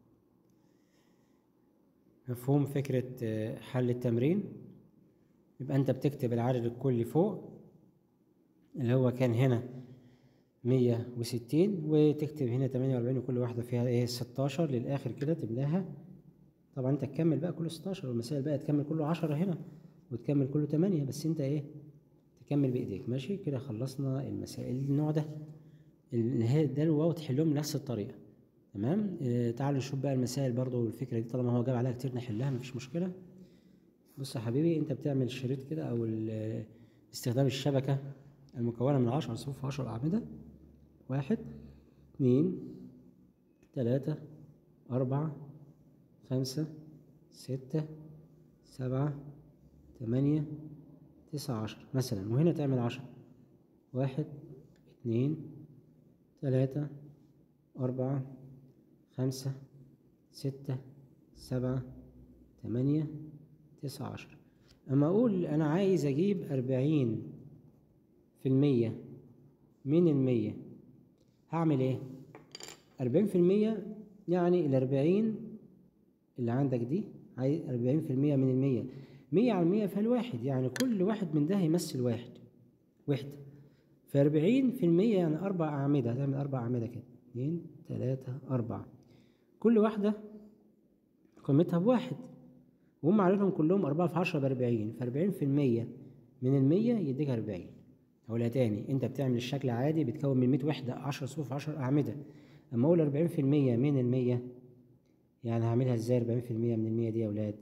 مفهوم فكرة آه، حل التمرين يبقى أنت بتكتب العدد الكلي فوق اللي هو كان هنا مية وستين وتكتب هنا تمانية وأربعين وكل واحدة فيها إيه ستاشر للآخر كده تملاها طبعا أنت تكمل بقى كله ستاشر والمسائل بقى تكمل كله عشرة هنا وتكمل كله تمانية بس أنت إيه تكمل بإيديك ماشي كده خلصنا المسائل النوع ده النهاية ده الواو تحلهم بنفس الطريقة تمام آه تعالوا نشوف بقى المسائل برضو الفكرة دي طالما هو جاب عليها كتير نحلها مفيش مشكلة بص يا حبيبي انت بتعمل الشريط كده او ال- استخدام الشبكة المكونة من عشر صفوف عشر أعمدة واحد اتنين تلاتة أربعة خمسة ستة سبعة تمانية تسعة عشر مثلا وهنا تعمل عشر واحد اتنين تلاتة أربعة خمسة ستة سبعة تمانية تسعة عشر أما أقول أنا عايز أجيب أربعين في المية من المية هعمل إيه؟ أربعين في المية يعني الأربعين اللي عندك دي عايز أربعين في المية من المية مية على المية فالواحد يعني كل واحد من ده هيمثل واحد وحدة فأربعين في المية يعني أربع أعمدة هتعمل أربع أعمدة كده اتنين تلاتة أربعة كل واحدة قيمتها بواحد وهم عددهم كلهم أربعة في عشرة بأربعين فأربعين في المية من المية يديك أربعين هقولها تاني أنت بتعمل الشكل عادي بتكون من مية وحدة عشرة صفوف عشر أعمدة أما أقول أربعين في المية من المية يعني هعملها إزاي أربعين في المية من المية دي يا أولاد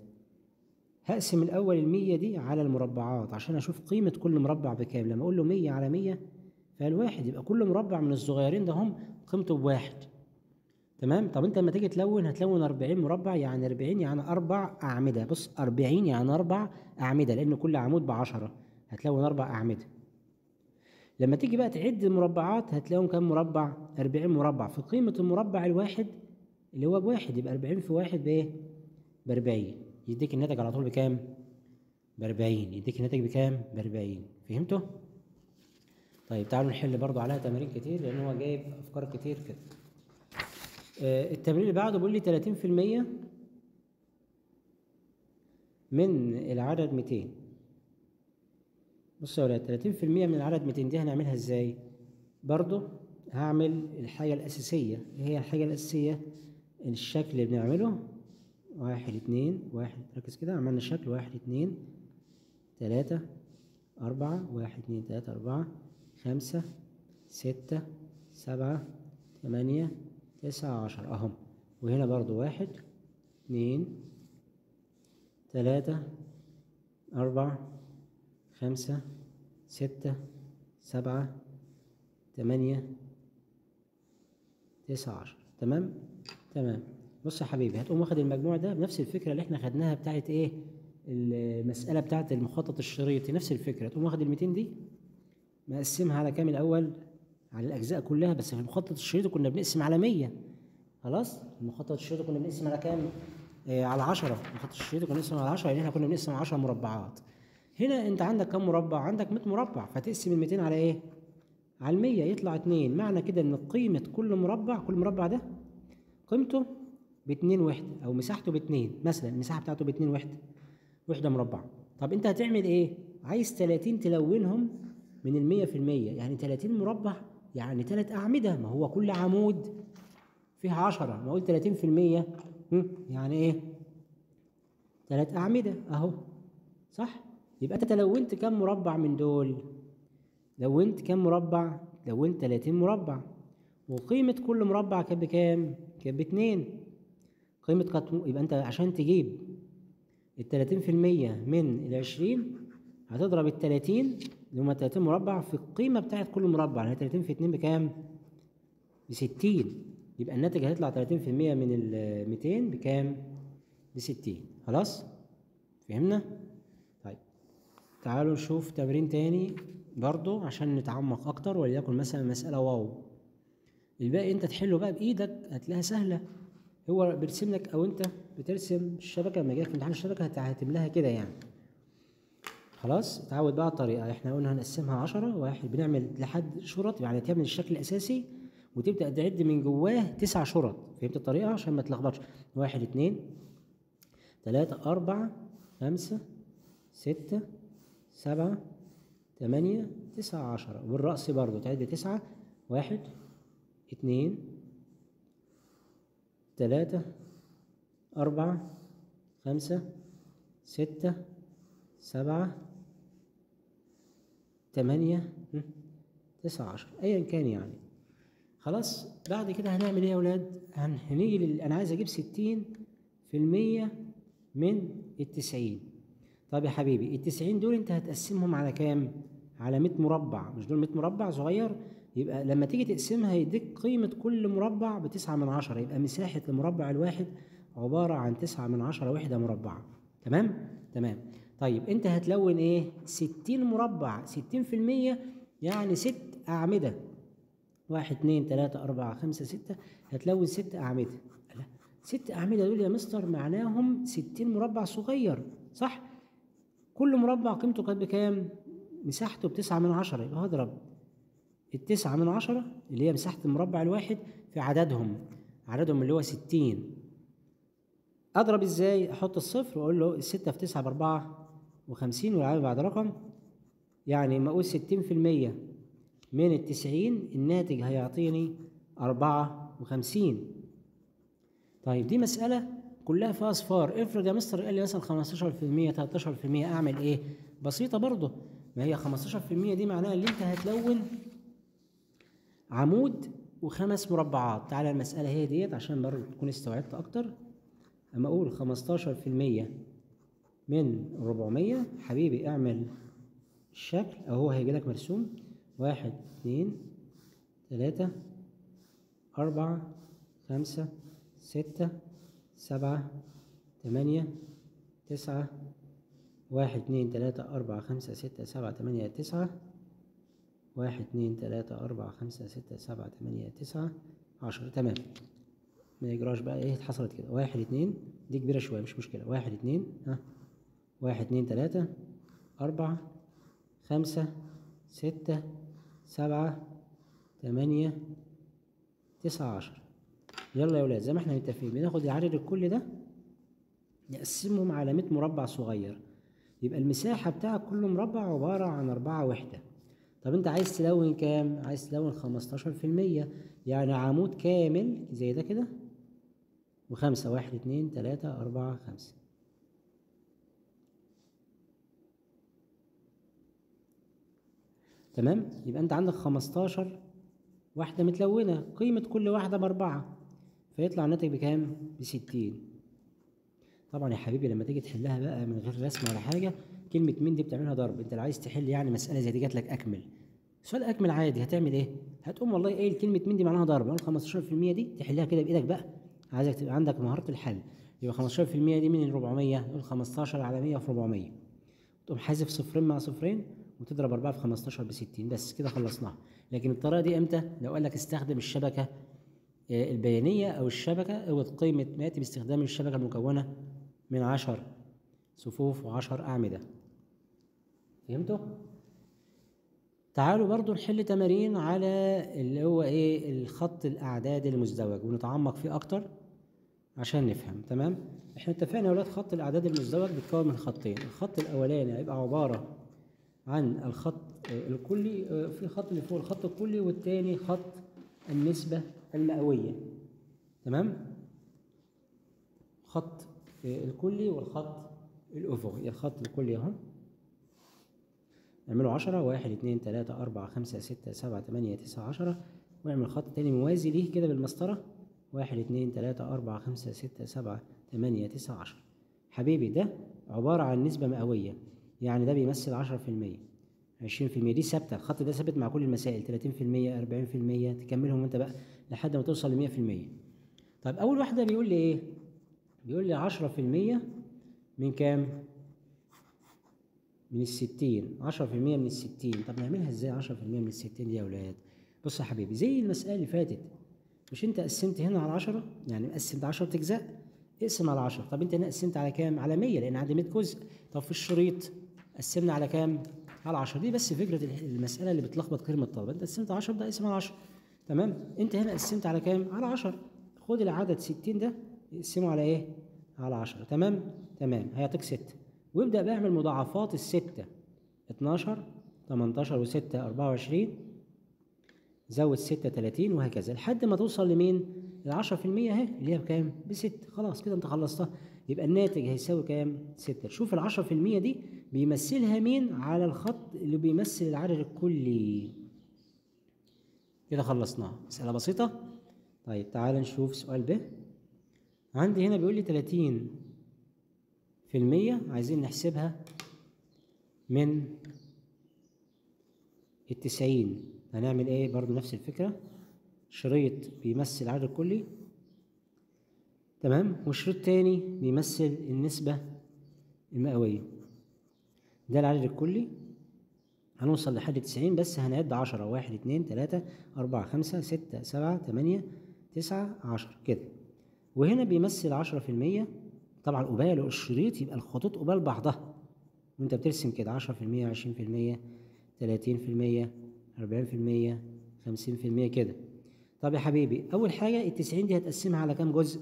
هقسم الأول المية دي على المربعات عشان أشوف قيمة كل مربع بكام لما أقول له مية على مية فالواحد يبقى كل مربع من الصغيرين ده هم قيمته بواحد تمام طب انت لما تيجي تلون هتلون 40 مربع يعني 40 يعني اربع اعمده بص 40 يعني اربع اعمده لان كل عمود ب 10 هتلون اربع اعمده لما تيجي بقى تعد المربعات هتلاقيهم كام مربع 40 مربع في قيمه المربع الواحد اللي هو بواحد يبقى 40 في واحد بايه ب 40 يديك الناتج على طول بكام ب 40 يديك الناتج بكام ب 40 فهمتوا طيب تعالوا نحل برضو عليها تمارين كتير لان هو جايب افكار كتير كده آه، التمرين اللي بعده بيقول لي 30% من العدد 200 بصوا يا ولاد 30% من العدد 200 دي هنعملها ازاي؟ برضو هعمل الحاجة الأساسية ايه هي الحاجة الأساسية الشكل اللي بنعمله واحد اتنين واحد ركز كده عملنا الشكل واحد اتنين تلاتة أربعة واحد اتنين تلاتة أربعة خمسة ستة سبعة تمانية تسعة عشر أهم وهنا برضو واحد اتنين تلاتة أربعة خمسة ستة سبعة تمانية تسعة عشر تمام تمام بص يا حبيبي هتقوم واخد المجموع ده بنفس الفكرة اللي احنا خدناها بتاعت ايه المسألة بتاعت المخطط الشريطي نفس الفكرة تقوم واخد الميتين دي مقسمها على كام الأول على الأجزاء كلها بس في المخطط الشريطي كنا بنقسم على مية خلاص المخطط الشريطي كنا بنقسم على كام آه على عشرة المخطط الشريطي كنا بنقسم على عشرة يعني احنا كنا بنقسم على عشرة مربعات هنا انت عندك كام مربع عندك 100 مربع فتقسم ال 200 على ايه على المية يطلع اتنين معنى كده ان قيمة كل مربع كل مربع ده قيمته باتنين وحدة او مساحته باتنين مثلا المساحة بتاعته باتنين وحدة وحدة مربع طب انت هتعمل ايه عايز 30 تلونهم من المية في المية يعني 30 مربع يعني تلات أعمدة ما هو كل عمود فيه عشرة ما قلت 30 في المية يعني ايه تلات أعمدة أهو صح يبقى أنت لونت كم مربع من دول لونت كم مربع لونت 30 مربع وقيمة كل مربع كانت بكام كانت باتنين قيمة قط... يبقى أنت عشان تجيب التلاتين في المية من العشرين هتضرب التلاتين اللي هما تلاتين مربع في القيمة بتاعت كل مربع يعني تلاتين في اتنين بكام؟ بستين يبقى الناتج هيطلع تلاتين في المية من الميتين بكام؟ بستين خلاص؟ فهمنا؟ طيب تعالوا نشوف تمرين تاني برضو عشان نتعمق أكتر وليكن مثلا مسألة واو الباقي أنت تحله بقى بإيدك هتلاقيها سهلة هو بيرسم لك او انت بترسم الشبكه لما يجيلك في امتحان الشبكه هتملاها كده يعني خلاص اتعود بقى على الطريقه احنا قلنا هنقسمها عشرة واحد بنعمل لحد شرط يعني تعمل الشكل الاساسي وتبدا تعد من جواه تسع شرط فهمت الطريقه عشان ما تلخبطش واحد اتنين تلاتة أربعة خمسة ستة سبعة تمانية تسعة عشرة والرأس برضو تعد تسعة واحد اتنين تلاتة أربعة خمسة ستة سبعة تمانية تسعة عشر أيا كان يعني خلاص بعد كده هنعمل إيه يا أولاد؟ هنيجي لل... أنا عايز أجيب ستين في المية من التسعين طب يا حبيبي التسعين دول أنت هتقسمهم على كام؟ على مية مربع مش دول مية مربع صغير يبقى لما تيجي تقسمها يديك قيمة كل مربع بتسعة من عشرة يبقى مساحة المربع الواحد عبارة عن تسعة من عشرة وحدة مربعة تمام؟ تمام طيب انت هتلون ايه؟ ستين مربع ستين في المية يعني ست أعمدة واحد اتنين تلاتة أربعة خمسة ستة هتلون ست أعمدة لا ست أعمدة دول يا مستر معناهم ستين مربع صغير صح؟ كل مربع قيمته كانت بكام؟ مساحته بتسعة من عشرة يبقى هضرب التسعة من عشرة اللي هي مساحة المربع الواحد في عددهم عددهم اللي هو ستين أضرب إزاي؟ أحط الصفر وأقول له الستة في تسعة بأربعة وخمسين والعامل بعد رقم يعني ما أقول ستين في المية من التسعين الناتج هيعطيني أربعة وخمسين طيب دي مسألة كلها فيها أصفار افرض يا مستر قال لي مثلا خمستاشر في المية تلاتاشر في المية أعمل إيه؟ بسيطة برضه ما هي خمستاشر في المية دي معناها اللي أنت هتلون عمود وخمس مربعات تعالى المسألة هي ديت عشان برضه تكون استوعبت أكتر أما أقول خمستاشر في المية من ربعمية حبيبي اعمل الشكل أهو هيجيلك مرسوم واحد اتنين تلاتة أربعة خمسة ستة سبعة تمانية تسعة واحد اتنين تلاتة أربعة خمسة ستة سبعة تمانية تسعة واحد اتنين تلاتة أربعة خمسة ستة سبعة تمانية تسعة عشرة تمام ما يجراش بقى ايه حصلت كده واحد اتنين دي كبيرة شوية مش مشكلة واحد اتنين ها واحد اتنين تلاتة أربعة خمسة ستة سبعة تمانية تسعة عشر يلا يا ولاد زي ما احنا متفقين بناخد العدد الكل ده نقسمهم على 100 مربع صغير يبقى المساحة بتاع كل مربع عبارة عن أربعة وحدة طب انت عايز تلون كام؟ عايز تلون خمستاشر في المية يعني عمود كامل زي ده كده وخمسة واحد اتنين تلاتة أربعة خمسة تمام؟ يبقى انت عندك خمستاشر واحدة متلونة قيمة كل واحدة بأربعة فيطلع الناتج بكام؟ بستين طبعا يا حبيبي لما تيجي تحلها بقى من غير رسم ولا حاجة كلمة مين دي بتعملها ضرب انت لو عايز تحل يعني مسألة زي دي جات لك أكمل سؤال أكمل عادي هتعمل إيه؟ هتقوم والله قايل كلمة مين دي معناها ضرب نقول 15% دي تحلها كده بإيدك بقى عايزك تبقى عندك مهارة الحل يبقى 15% دي من ال 400 نقول 15 على 100 في 400 تقوم حذف صفرين مع صفرين وتضرب 4 في 15 ب 60 بس كده خلصناها لكن الطريقة دي إمتى؟ لو قال لك استخدم الشبكة البيانية أو الشبكة أو قيمة ماتي باستخدام الشبكة المكونة من 10 صفوف و10 أعمدة فهمتوا؟ تعالوا برضو نحل تمارين على اللي هو ايه الخط الاعداد المزدوج ونتعمق فيه اكتر عشان نفهم تمام احنا اتفقنا يا ولاد خط الاعداد المزدوج بيتكون من خطين الخط الاولاني هيبقى عباره عن الخط الكلي في خط اللي فوق الخط الكلي والتاني خط النسبه المئويه تمام خط الكلي والخط الافقي الخط الكلي اهو نعمله عشرة واحد اتنين تلاتة أربعة خمسة ستة سبعة تمانية تسعة عشرة ونعمل خط تاني موازي ليه كده بالمسطرة واحد اتنين تلاتة أربعة خمسة ستة سبعة تمانية تسعة عشرة حبيبي ده عبارة عن نسبة مئوية يعني ده بيمثل عشرة في المية عشرين في المية دي ثابتة الخط ده ثابت مع كل المسائل تلاتين في المية أربعين في المية تكملهم أنت بقى لحد ما توصل لمية في المية طيب أول واحدة بيقول لي إيه؟ بيقول لي عشرة في المية من كام؟ من الستين عشرة في المية من الستين طب نعملها ازاي عشرة في المية من الستين دي يا ولاد بص يا حبيبي زي المسألة اللي فاتت مش انت قسمت هنا على عشرة يعني قسمت عشرة أجزاء اقسم على عشرة طب انت هنا قسمت على كام على مية لأن عندي مية جزء طب في الشريط قسمنا على كام على عشرة دي بس فكرة المسألة اللي بتلخبط كتير من الطلبة انت قسمت عشرة ده اقسم على عشرة تمام انت هنا قسمت على كام على عشرة خد العدد ستين ده اقسمه على ايه على عشرة تمام تمام هيعطيك ستة وابدأ بقى اعمل مضاعفات الستة 12 18 و6 24 زود 6 30 وهكذا لحد ما توصل لمين؟ ال 10% اهي اللي هي بكام؟ بست خلاص كده انت خلصتها يبقى الناتج هيساوي كام؟ 6 شوف ال 10% دي بيمثلها مين على الخط اللي بيمثل العدد الكلي كده خلصناها مسألة بسيطة طيب تعال نشوف سؤال ب عندي هنا بيقول لي 30 في المية عايزين نحسبها من التسعين هنعمل ايه برضو نفس الفكرة شريط بيمثل العدد الكلي تمام وشريط تاني بيمثل النسبة المئوية ده العدد الكلي هنوصل لحد تسعين بس هنعد عشرة واحد اتنين تلاتة أربعة خمسة ستة سبعة تمانية تسعة عشرة كده وهنا بيمثل عشرة في المية طبعا قباله الشريط يبقى الخطوط قبال بعضها وانت بترسم كده عشرة في المية عشرين في المية تلاتين في المية أربعين في المية خمسين في المية كده طب يا حبيبي أول حاجة التسعين دي هتقسمها على كام جزء؟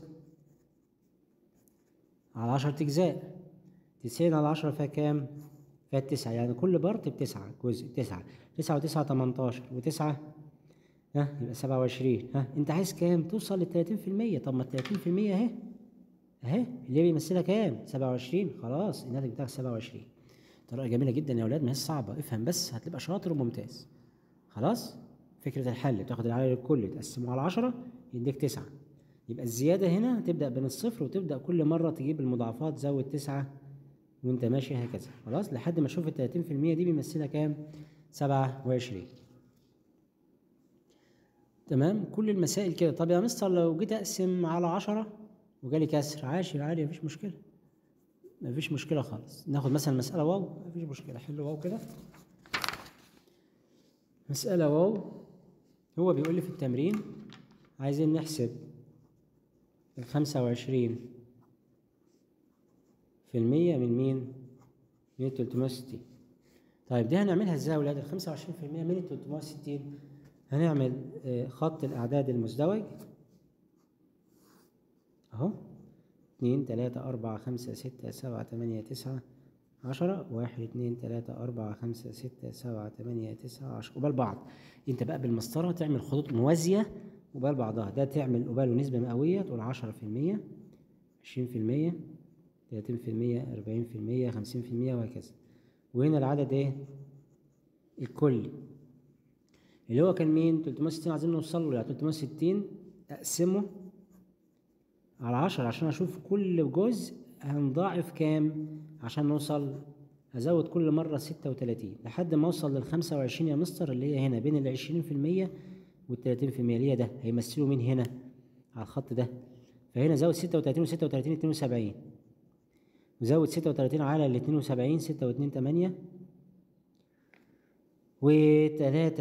على عشرة أجزاء تسعين على عشرة فيها كام؟ فيها تسعة يعني كل بارت بتسعة جزء تسعة تسعة وتسعة تمنتاشر وتسعة ها يبقى سبعة وعشرين ها أنت عايز كام؟ توصل للتلاتين في المية طب ما التلاتين في المية أهي أهي اللي بيمثلها كام؟ سبعة وعشرين خلاص الناتج بتاعك سبعة وعشرين طريقة جميلة جدا يا أولاد ما هي صعبة افهم بس هتبقى شاطر وممتاز خلاص فكرة الحل بتاخد العدد الكلي تقسمه على عشرة يديك تسعة يبقى الزيادة هنا هتبدأ بين الصفر وتبدأ كل مرة تجيب المضاعفات زود تسعة وانت ماشي هكذا خلاص لحد ما تشوف التلاتين في المية دي بيمثلها كام سبعة وعشرين تمام كل المسائل كده طب يا مستر لو جيت أقسم على عشرة وجالي كسر عاشر عادي مفيش مشكلة مفيش مشكلة خالص ناخد مثلا مسألة واو مفيش مشكلة حل واو كده مسألة واو هو بيقول لي في التمرين عايزين نحسب الخمسة وعشرين في المية من مين؟ من التلتمية وستين طيب دي هنعملها ازاي يا ولاد؟ الخمسة وعشرين في المية من التلتمية وستين هنعمل خط الأعداد المزدوج أهو اتنين تلاتة أربعة خمسة ستة سبعة تمانية تسعة عشرة واحد اتنين تلاتة أربعة خمسة ستة سبعة تمانية تسعة عشرة قبال بعض انت بقى بالمسطرة تعمل خطوط موازية قبال بعضها ده تعمل قباله نسبة مئوية تقول عشرة في المية عشرين في المية تلاتين في المية أربعين في المية خمسين في المية وهكذا وهنا العدد ايه الكلي اللي هو كان مين 360 عايزين نوصل له ل 360 اقسمه على 10 عشان اشوف كل جزء هنضاعف كام عشان نوصل هزود كل مرة 36 لحد ما اوصل لل 25 يا مستر اللي هي هنا بين ال 20% وال 30% اللي هي ده هيمثلوا مين هنا على الخط ده فهنا زود 36 و 36 72 وزود 36 على ال 72 6 و 2 8 و3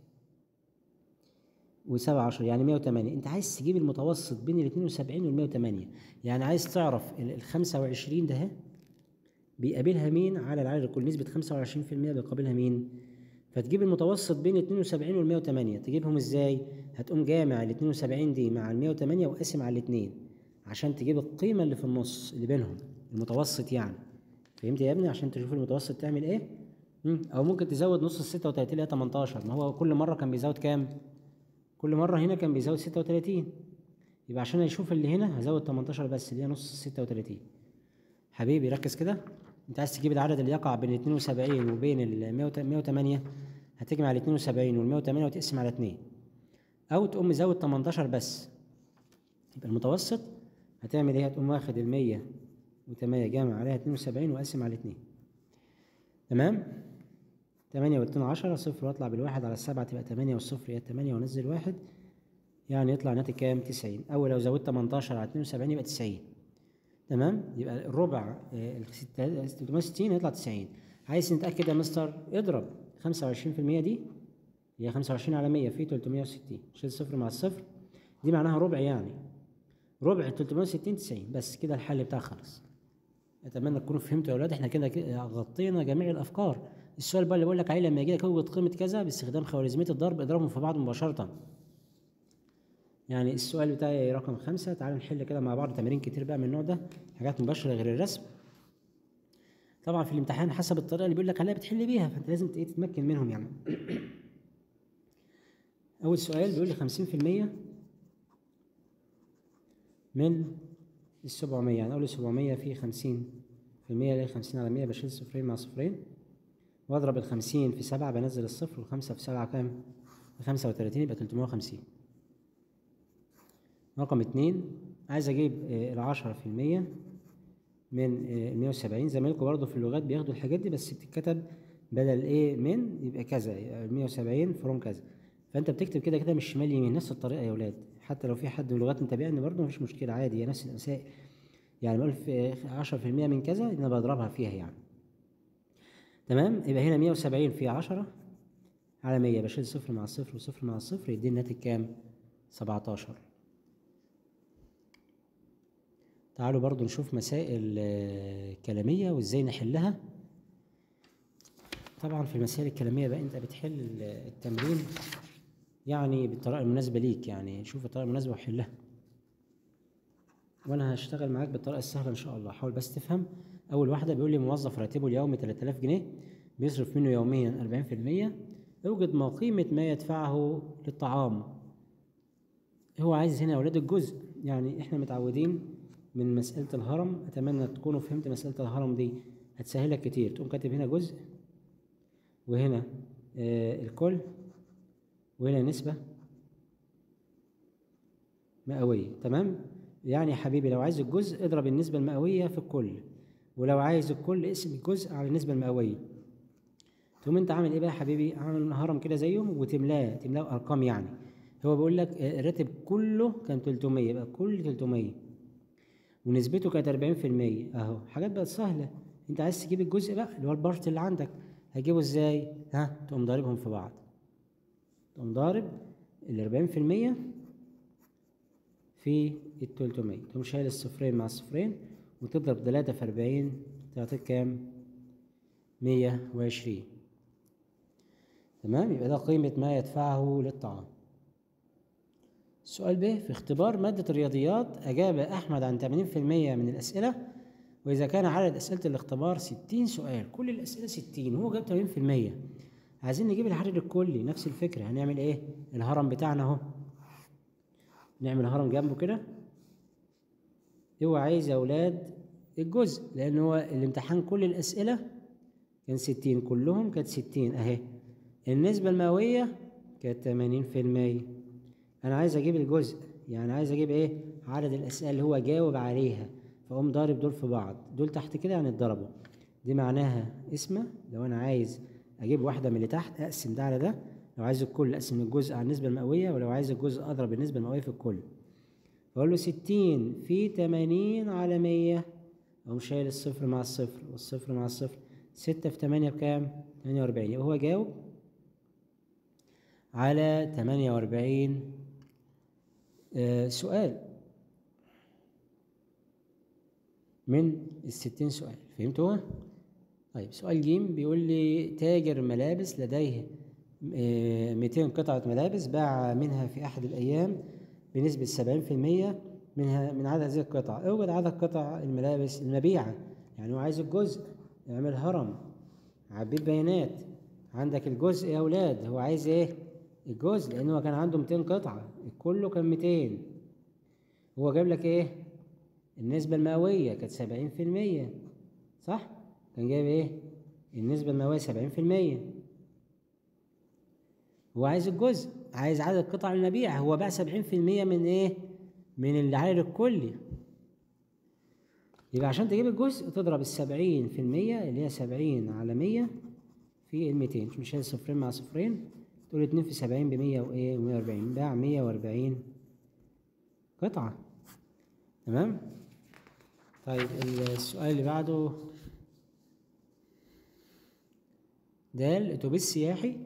وسبعة عشر يعني مية وتمانية انت عايز تجيب المتوسط بين الاتنين وسبعين والمية وتمانية يعني عايز تعرف الخمسة وعشرين ده بيقابلها مين على العدد الكل نسبة خمسة وعشرين في المية بيقابلها مين فتجيب المتوسط بين 72 وال 108 تجيبهم ازاي هتقوم جامع ال 72 دي مع ال 108 وقاسم على الاثنين عشان تجيب القيمه اللي في النص اللي بينهم المتوسط يعني فهمت يا ابني عشان تشوف المتوسط تعمل ايه مم. او ممكن تزود نص ال 36 اللي هي 18 ما هو كل مره كان بيزود كام كل مره هنا كان بيزود 36 يبقى عشان اشوف اللي هنا هزود 18 بس اللي هي نص 36 حبيبي ركز كده انت عايز تجيب العدد اللي يقع بين 72 وبين ال 108 هتجمع ال 72 وال 108 وتقسم على 2 او تقوم مزود 18 بس يبقى المتوسط هتعمل ايه هتقوم واخد ال 108 جامع عليها 72 وقسم على 2 تمام 8 و2 10 صفر واطلع بالواحد على السبعة تبقى 8 والصفر هي 8 وانزل واحد يعني يطلع ناتج كام 90 او لو زودت 18 على 72 يبقى 90 تمام يبقى الربع آه، ال 360 هيطلع 90 عايز نتاكد يا مستر اضرب 25% دي هي 25 على 100 في 360 شيل صفر مع الصفر دي معناها ربع يعني ربع 360 90 بس كده الحل بتاعك خلص اتمنى تكونوا فهمتوا يا اولاد احنا كده كده غطينا جميع الافكار السؤال بقى اللي بقول لك عليه لما يجي لك اوجد قيمه كذا باستخدام خوارزميه الضرب اضربهم في بعض مباشره يعني السؤال بتاعي رقم خمسة تعالوا نحل كده مع بعض تمارين كتير بقى من النوع ده حاجات مباشرة غير الرسم طبعا في الامتحان حسب الطريقة اللي بيقول لك عليها بتحل بيها فانت لازم ايه تتمكن منهم يعني أول سؤال بيقول لي خمسين في المية من السبعمية يعني أقول سبعمية في خمسين في المية اللي هي خمسين على مية بشيل صفرين مع صفرين واضرب الخمسين في سبعة بنزل الصفر والخمسة في سبعة كام؟ خمسة وتلاتين يبقى تلتمية وخمسين رقم اتنين عايز اجيب آه، العشرة في المية من المية وسبعين زمايلكم برضه في اللغات بياخدوا الحاجات دي بس بتتكتب بدل ايه من يبقى كذا المية وسبعين فروم كذا فانت بتكتب كده كده من الشمال يمين نفس الطريقة يا ولاد حتى لو في حد من اللغات متابعني برضه مفيش مشكلة عادي هي نفس المسائل يعني بقول في عشرة في المية من كذا انا بضربها فيها يعني تمام يبقى هنا مية وسبعين في عشرة على مية بشيل صفر مع الصفر وصفر مع الصفر يديني الناتج كام؟ سبعتاشر تعالوا برضو نشوف مسائل آه، كلامية وازاي نحلها طبعا في المسائل الكلامية بقى انت بتحل ال- التمرين يعني بالطريقة المناسبة ليك يعني شوف الطريقة المناسبة وحلها وانا هشتغل معاك بالطريقة السهلة ان شاء الله حاول بس تفهم اول واحدة بيقول لي موظف راتبه اليومي 3000 جنيه بيصرف منه يوميا 40% اوجد ما قيمة ما يدفعه للطعام هو عايز هنا يا ولاد الجزء يعني احنا متعودين من مسألة الهرم أتمنى تكونوا فهمت مسألة الهرم دي هتسهلك كتير تقوم كاتب هنا جزء وهنا آه الكل وهنا نسبة مئوية تمام يعني يا حبيبي لو عايز الجزء اضرب النسبة المئوية في الكل ولو عايز الكل اقسم الجزء على النسبة المئوية تقوم انت عامل ايه بقى يا حبيبي عامل هرم كده زيه وتملاه تملاه ارقام يعني هو بيقول لك آه، الراتب كله كان 300 يبقى كل 300 ونسبته كانت 40% اهو حاجات بقت سهله انت عايز تجيب الجزء بقى اللي هو البارت اللي عندك هتجيبه ازاي ها تقوم ضاربهم في بعض تقوم ضارب ال 40% في ال 300 تقوم شايل الصفرين مع الصفرين وتضرب 3 في 40 تعطيك كام 120 تمام يبقى ده قيمة ما يدفعه للطعام السؤال ب في اختبار مادة الرياضيات أجاب أحمد عن 80% من الأسئلة وإذا كان عدد أسئلة الاختبار 60 سؤال كل الأسئلة 60 وهو جاب 80% عايزين نجيب العدد الكلي نفس الفكرة هنعمل إيه؟ الهرم بتاعنا أهو نعمل هرم جنبه كده هو عايز يا أولاد الجزء لأن هو الامتحان كل الأسئلة كان 60 كلهم كانت 60 أهي النسبة المئوية كانت 80% انا عايز اجيب الجزء يعني عايز اجيب ايه عدد الاسئله اللي هو جاوب عليها فاقوم ضارب دول في بعض دول تحت كده يعني اتضربوا دي معناها اسمه لو انا عايز اجيب واحده من اللي تحت اقسم ده على ده لو عايز الكل اقسم الجزء على النسبه المئويه ولو عايز الجزء اضرب النسبه المئويه في الكل فاقول له 60 في 80 على 100 اقوم شايل الصفر مع الصفر والصفر مع الصفر 6 في 8 بكام 48 يبقى هو جاوب على 48 آه، سؤال من الستين سؤال فهمتوا؟ طيب سؤال جيم بيقول لي تاجر ملابس لديه آه، 200 قطعة ملابس باع منها في أحد الأيام بنسبة 70% منها من عدد هذه القطع اوجد عدد قطع الملابس المبيعة يعني هو عايز الجزء اعمل هرم عبيد بيانات عندك الجزء يا أولاد هو عايز إيه؟ الجزء لأن هو كان عنده 200 قطعة كله كان 200 هو جاب لك إيه؟ النسبة المئوية كانت 70% صح؟ كان جايب إيه؟ النسبة المئوية 70% هو عايز الجزء عايز عدد قطع المبيع هو باع 70% من إيه؟ من العدد الكلي يبقى عشان تجيب الجزء تضرب السبعين في المية اللي هي سبعين على مية في الميتين مش شايل صفرين مع صفرين تقول اتنين في سبعين بمية وإيه ومية وأربعين باع مية وأربعين قطعة تمام طيب السؤال اللي بعده ده الأتوبيس سياحي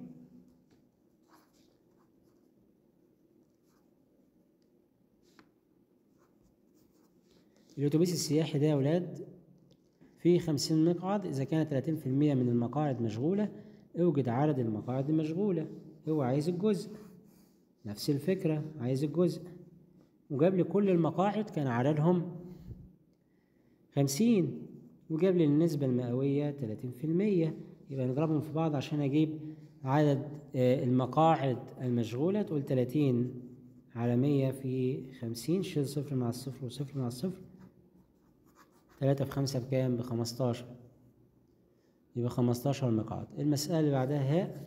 الأتوبيس السياحي ده يا ولاد فيه خمسين مقعد إذا كانت تلاتين في المية من المقاعد مشغولة اوجد عدد المقاعد المشغولة هو عايز الجزء نفس الفكرة عايز الجزء وجاب لي كل المقاعد كان عددهم خمسين وجاب لي النسبة المئوية تلاتين في المية يبقى نضربهم في بعض عشان أجيب عدد آه، المقاعد المشغولة تقول تلاتين على مية في خمسين شيل صفر مع الصفر وصفر مع الصفر تلاتة في خمسة بكام بخمستاشر يبقى خمستاشر مقعد المسألة اللي بعدها هاء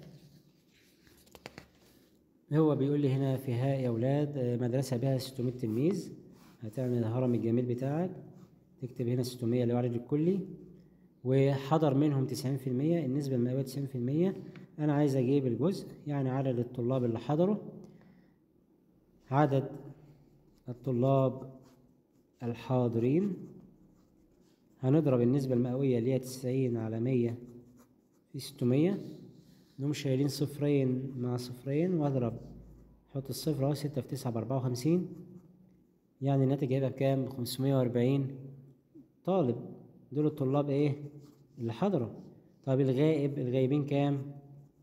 هو بيقول لي هنا في هاء يا ولاد آه، مدرسة بها 600 تلميذ هتعمل الهرم الجميل بتاعك تكتب هنا 600 اللي هو العدد الكلي وحضر منهم 90% النسبة المئوية 90% أنا عايز أجيب الجزء يعني عدد الطلاب اللي حضروا عدد الطلاب الحاضرين هنضرب النسبة المئوية اللي هي 90 على 100 في 600 نقوم شايلين صفرين مع صفرين واضرب حط الصفر اهو ستة في تسعة بأربعة وخمسين يعني الناتج هيبقى بكام؟ خمسمية وأربعين طالب دول الطلاب ايه؟ اللي حضروا طب الغائب الغايبين كام؟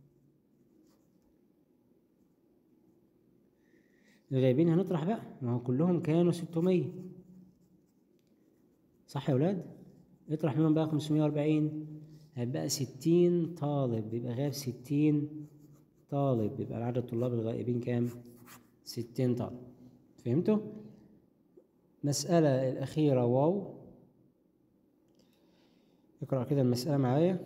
الغايبين هنطرح بقى ما هو كلهم كانوا ستمية صح يا ولاد؟ اطرح منهم بقى خمسمية وأربعين هيبقى ستين طالب يبقى غايب ستين طالب يبقى عدد الطلاب الغائبين كام؟ ستين طالب فهمتوا؟ مسألة الأخيرة واو اقرأ كده المسألة معايا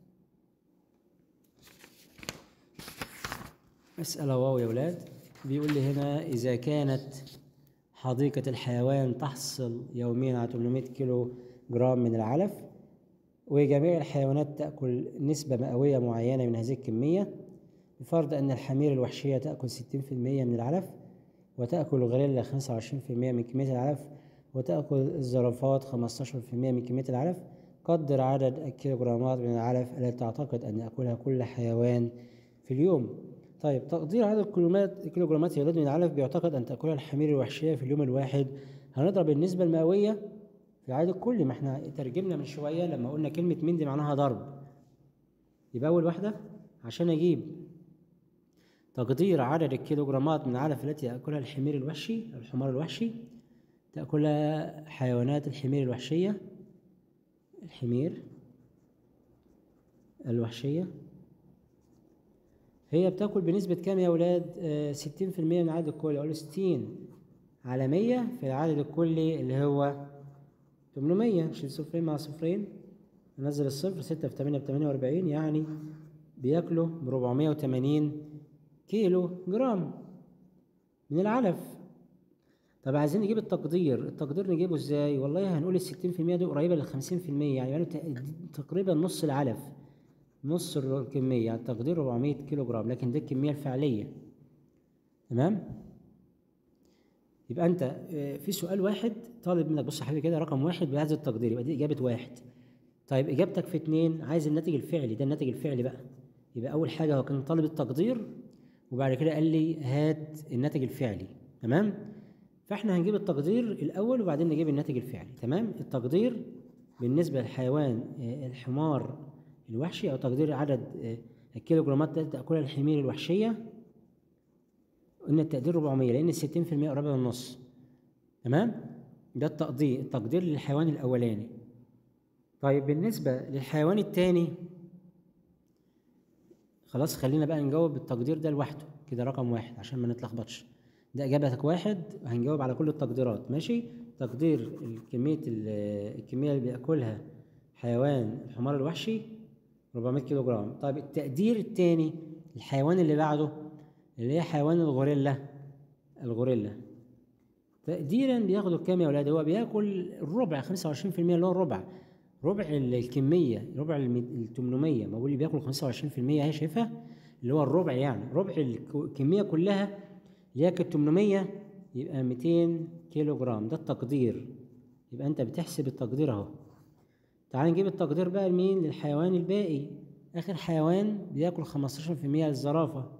مسألة واو يا ولاد بيقول لي هنا إذا كانت حديقة الحيوان تحصل يوميا على 800 كيلو جرام من العلف وجميع الحيوانات تأكل نسبة مئوية معينة من هذه الكمية بفرض أن الحمير الوحشية تأكل 60% من العلف وتأكل الغوريلا 25% من كمية العلف وتأكل الزرافات 15% من كمية العلف قدر عدد الكيلوغرامات من العلف التي تعتقد أن يأكلها كل حيوان في اليوم طيب تقدير عدد الكيلومات الكيلوغرامات يولد من العلف بيعتقد أن تأكلها الحمير الوحشية في اليوم الواحد هنضرب النسبة المئوية في العدد الكلي ما احنا ترجمنا من شوية لما قلنا كلمة من دي معناها ضرب يبقى أول واحدة عشان أجيب تقدير عدد الكيلوغرامات من العلف التي يأكلها الحمير الوحشي الحمار الوحشي تأكلها حيوانات الحمير الوحشية الحمير الوحشية هي بتاكل بنسبة كام يا ولاد؟ ستين في المية من العدد الكلي أقول ستين على مية في العدد الكلي اللي هو تمنمية نشيل صفرين مع صفرين ننزل الصفر ستة في تمانية بتمانية وأربعين يعني بياكلوا بربعمية وتمانين كيلو جرام من العلف طب عايزين نجيب التقدير التقدير نجيبه ازاي والله هنقول الستين في المية دي قريبة للخمسين في المية يعني يعني تقريبا نص العلف نص الكمية يعني تقدير 400 كيلو جرام لكن دي الكمية الفعلية تمام يبقى انت آه، في سؤال واحد طالب منك بص يا حبيبي كده رقم واحد بهذا التقدير يبقى دي اجابة واحد طيب اجابتك في اتنين عايز الناتج الفعلي ده الناتج الفعلي بقى يبقى اول حاجة هو كان طالب التقدير وبعد كده قال لي هات الناتج الفعلي تمام فاحنا هنجيب التقدير الاول وبعدين نجيب الناتج الفعلي تمام التقدير بالنسبة للحيوان آه، الحمار الوحشي او تقدير عدد آه، الكيلوغرامات التي تأكلها الحمير الوحشية قلنا التقدير 400 لأن 60% قريبة من النص تمام ده التقدير التقدير للحيوان الأولاني طيب بالنسبة للحيوان التاني خلاص خلينا بقى نجاوب التقدير ده لوحده كده رقم واحد عشان ما نتلخبطش ده اجابتك واحد هنجاوب على كل التقديرات ماشي تقدير كمية الكمية اللي بياكلها حيوان الحمار الوحشي 400 كيلو جرام طيب التقدير التاني الحيوان اللي بعده اللي هي حيوان الغوريلا الغوريلا تقديرا بياخدوا كام يا ولاد هو بياكل الربع 25% اللي هو الربع ربع الكمية ربع ال 800 ما بقول لي بياكل 25% اهي شايفها اللي هو الربع يعني ربع الكمية كلها اللي هي كانت 800 يبقى 200 كيلو جرام ده التقدير يبقى انت بتحسب التقدير اهو تعال نجيب التقدير بقى لمين للحيوان الباقي اخر حيوان بياكل 15% الزرافة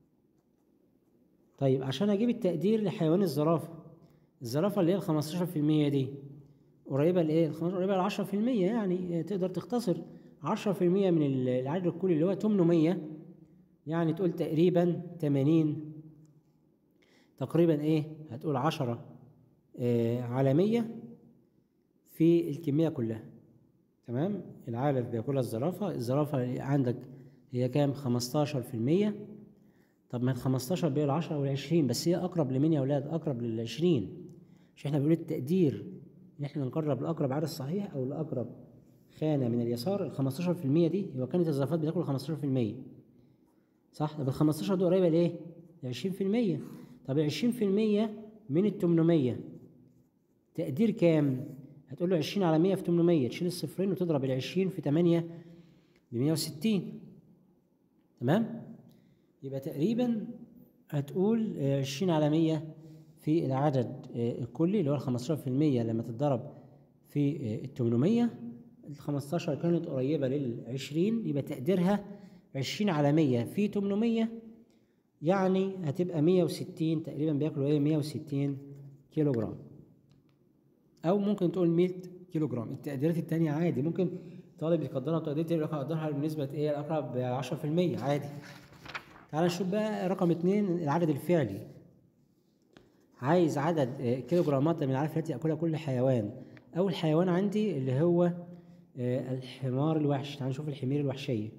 طيب عشان اجيب التقدير لحيوان الزرافة الزرافة اللي هي ال 15% دي قريبة لايه؟ قريبة ل 10% يعني تقدر تختصر 10% من العدد الكلي اللي هو 800 يعني تقول تقريبا 80 تقريبا ايه؟ هتقول 10 آه عالمية في الكمية كلها تمام؟ العالف بياكلها الزرافة الزرافة اللي عندك هي كام؟ 15% طب ما ال 15 بين ال 10 وال 20 بس هي اقرب لمين يا اولاد؟ اقرب لل 20 مش احنا بنقول التقدير ان احنا نقرب لاقرب عدد صحيح او لاقرب خانه من اليسار ال 15% دي يبقى كانت الزرافات بتاكل 15% صح طب ال 15 دي قريبه لايه؟ ل 20% طب ال 20% من ال 800 تقدير كام؟ هتقول له 20 على 100 في 800 تشيل الصفرين وتضرب ال 20 في 8 ب 160 تمام؟ يبقى تقريبا هتقول 20 على 100 في العدد الكلي اللي هو ال 15% لما تتضرب في ال 800 ال 15 كانت قريبة لل 20 يبقى تقديرها 20 على 100 في 800 يعني هتبقى 160 تقريبا بياكلوا ايه 160 كيلو جرام او ممكن تقول 100 كيلو جرام التقديرات التانية عادي ممكن طالب يقدرها بتقدير تاني يقدرها بنسبة ايه الاقرب 10% عادي تعال نشوف بقى رقم اتنين العدد الفعلي عايز عدد كيلو جرامات من العلف التي ياكلها كل حيوان اول حيوان عندي اللي هو الحمار الوحش تعال نشوف الحمير الوحشيه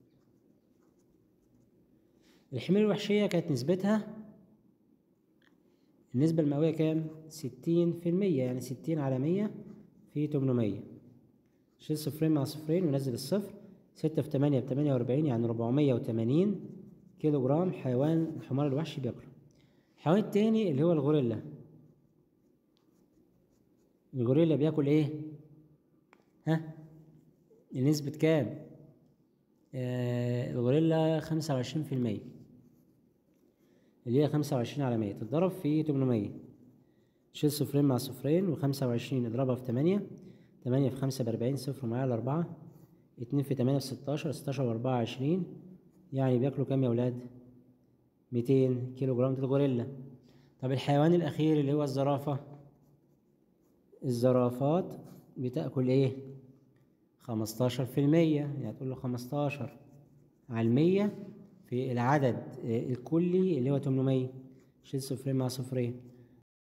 الحمير الوحشيه كانت نسبتها النسبة المئوية كام؟ ستين في المية يعني ستين على مية في تمنمية شيل صفرين مع صفرين ونزل الصفر ستة في تمانية بتمانية وأربعين يعني ربعمية وتمانين كيلو جرام حيوان الحمار الوحشي بياكله الحيوان التاني اللي هو الغوريلا الغوريلا بياكل ايه ها نسبة كام آه الغوريلا خمسة وعشرين في المية اللي هي خمسة وعشرين على مية تتضرب في تمنمية شيل صفرين مع صفرين وخمسة وعشرين اضربها في تمانية تمانية في خمسة بأربعين صفر معايا الأربعة اتنين في تمانية في ستاشر ستاشر وأربعة عشرين يعني بياكلوا كام يا ولاد؟ 200 كيلو جرام الغوريلا طب الحيوان الأخير اللي هو الزرافة الزرافات بتأكل إيه؟ 15 في المية يعني تقول له 15 على المية في العدد الكلي اللي هو 800 شيل صفرين مع صفرين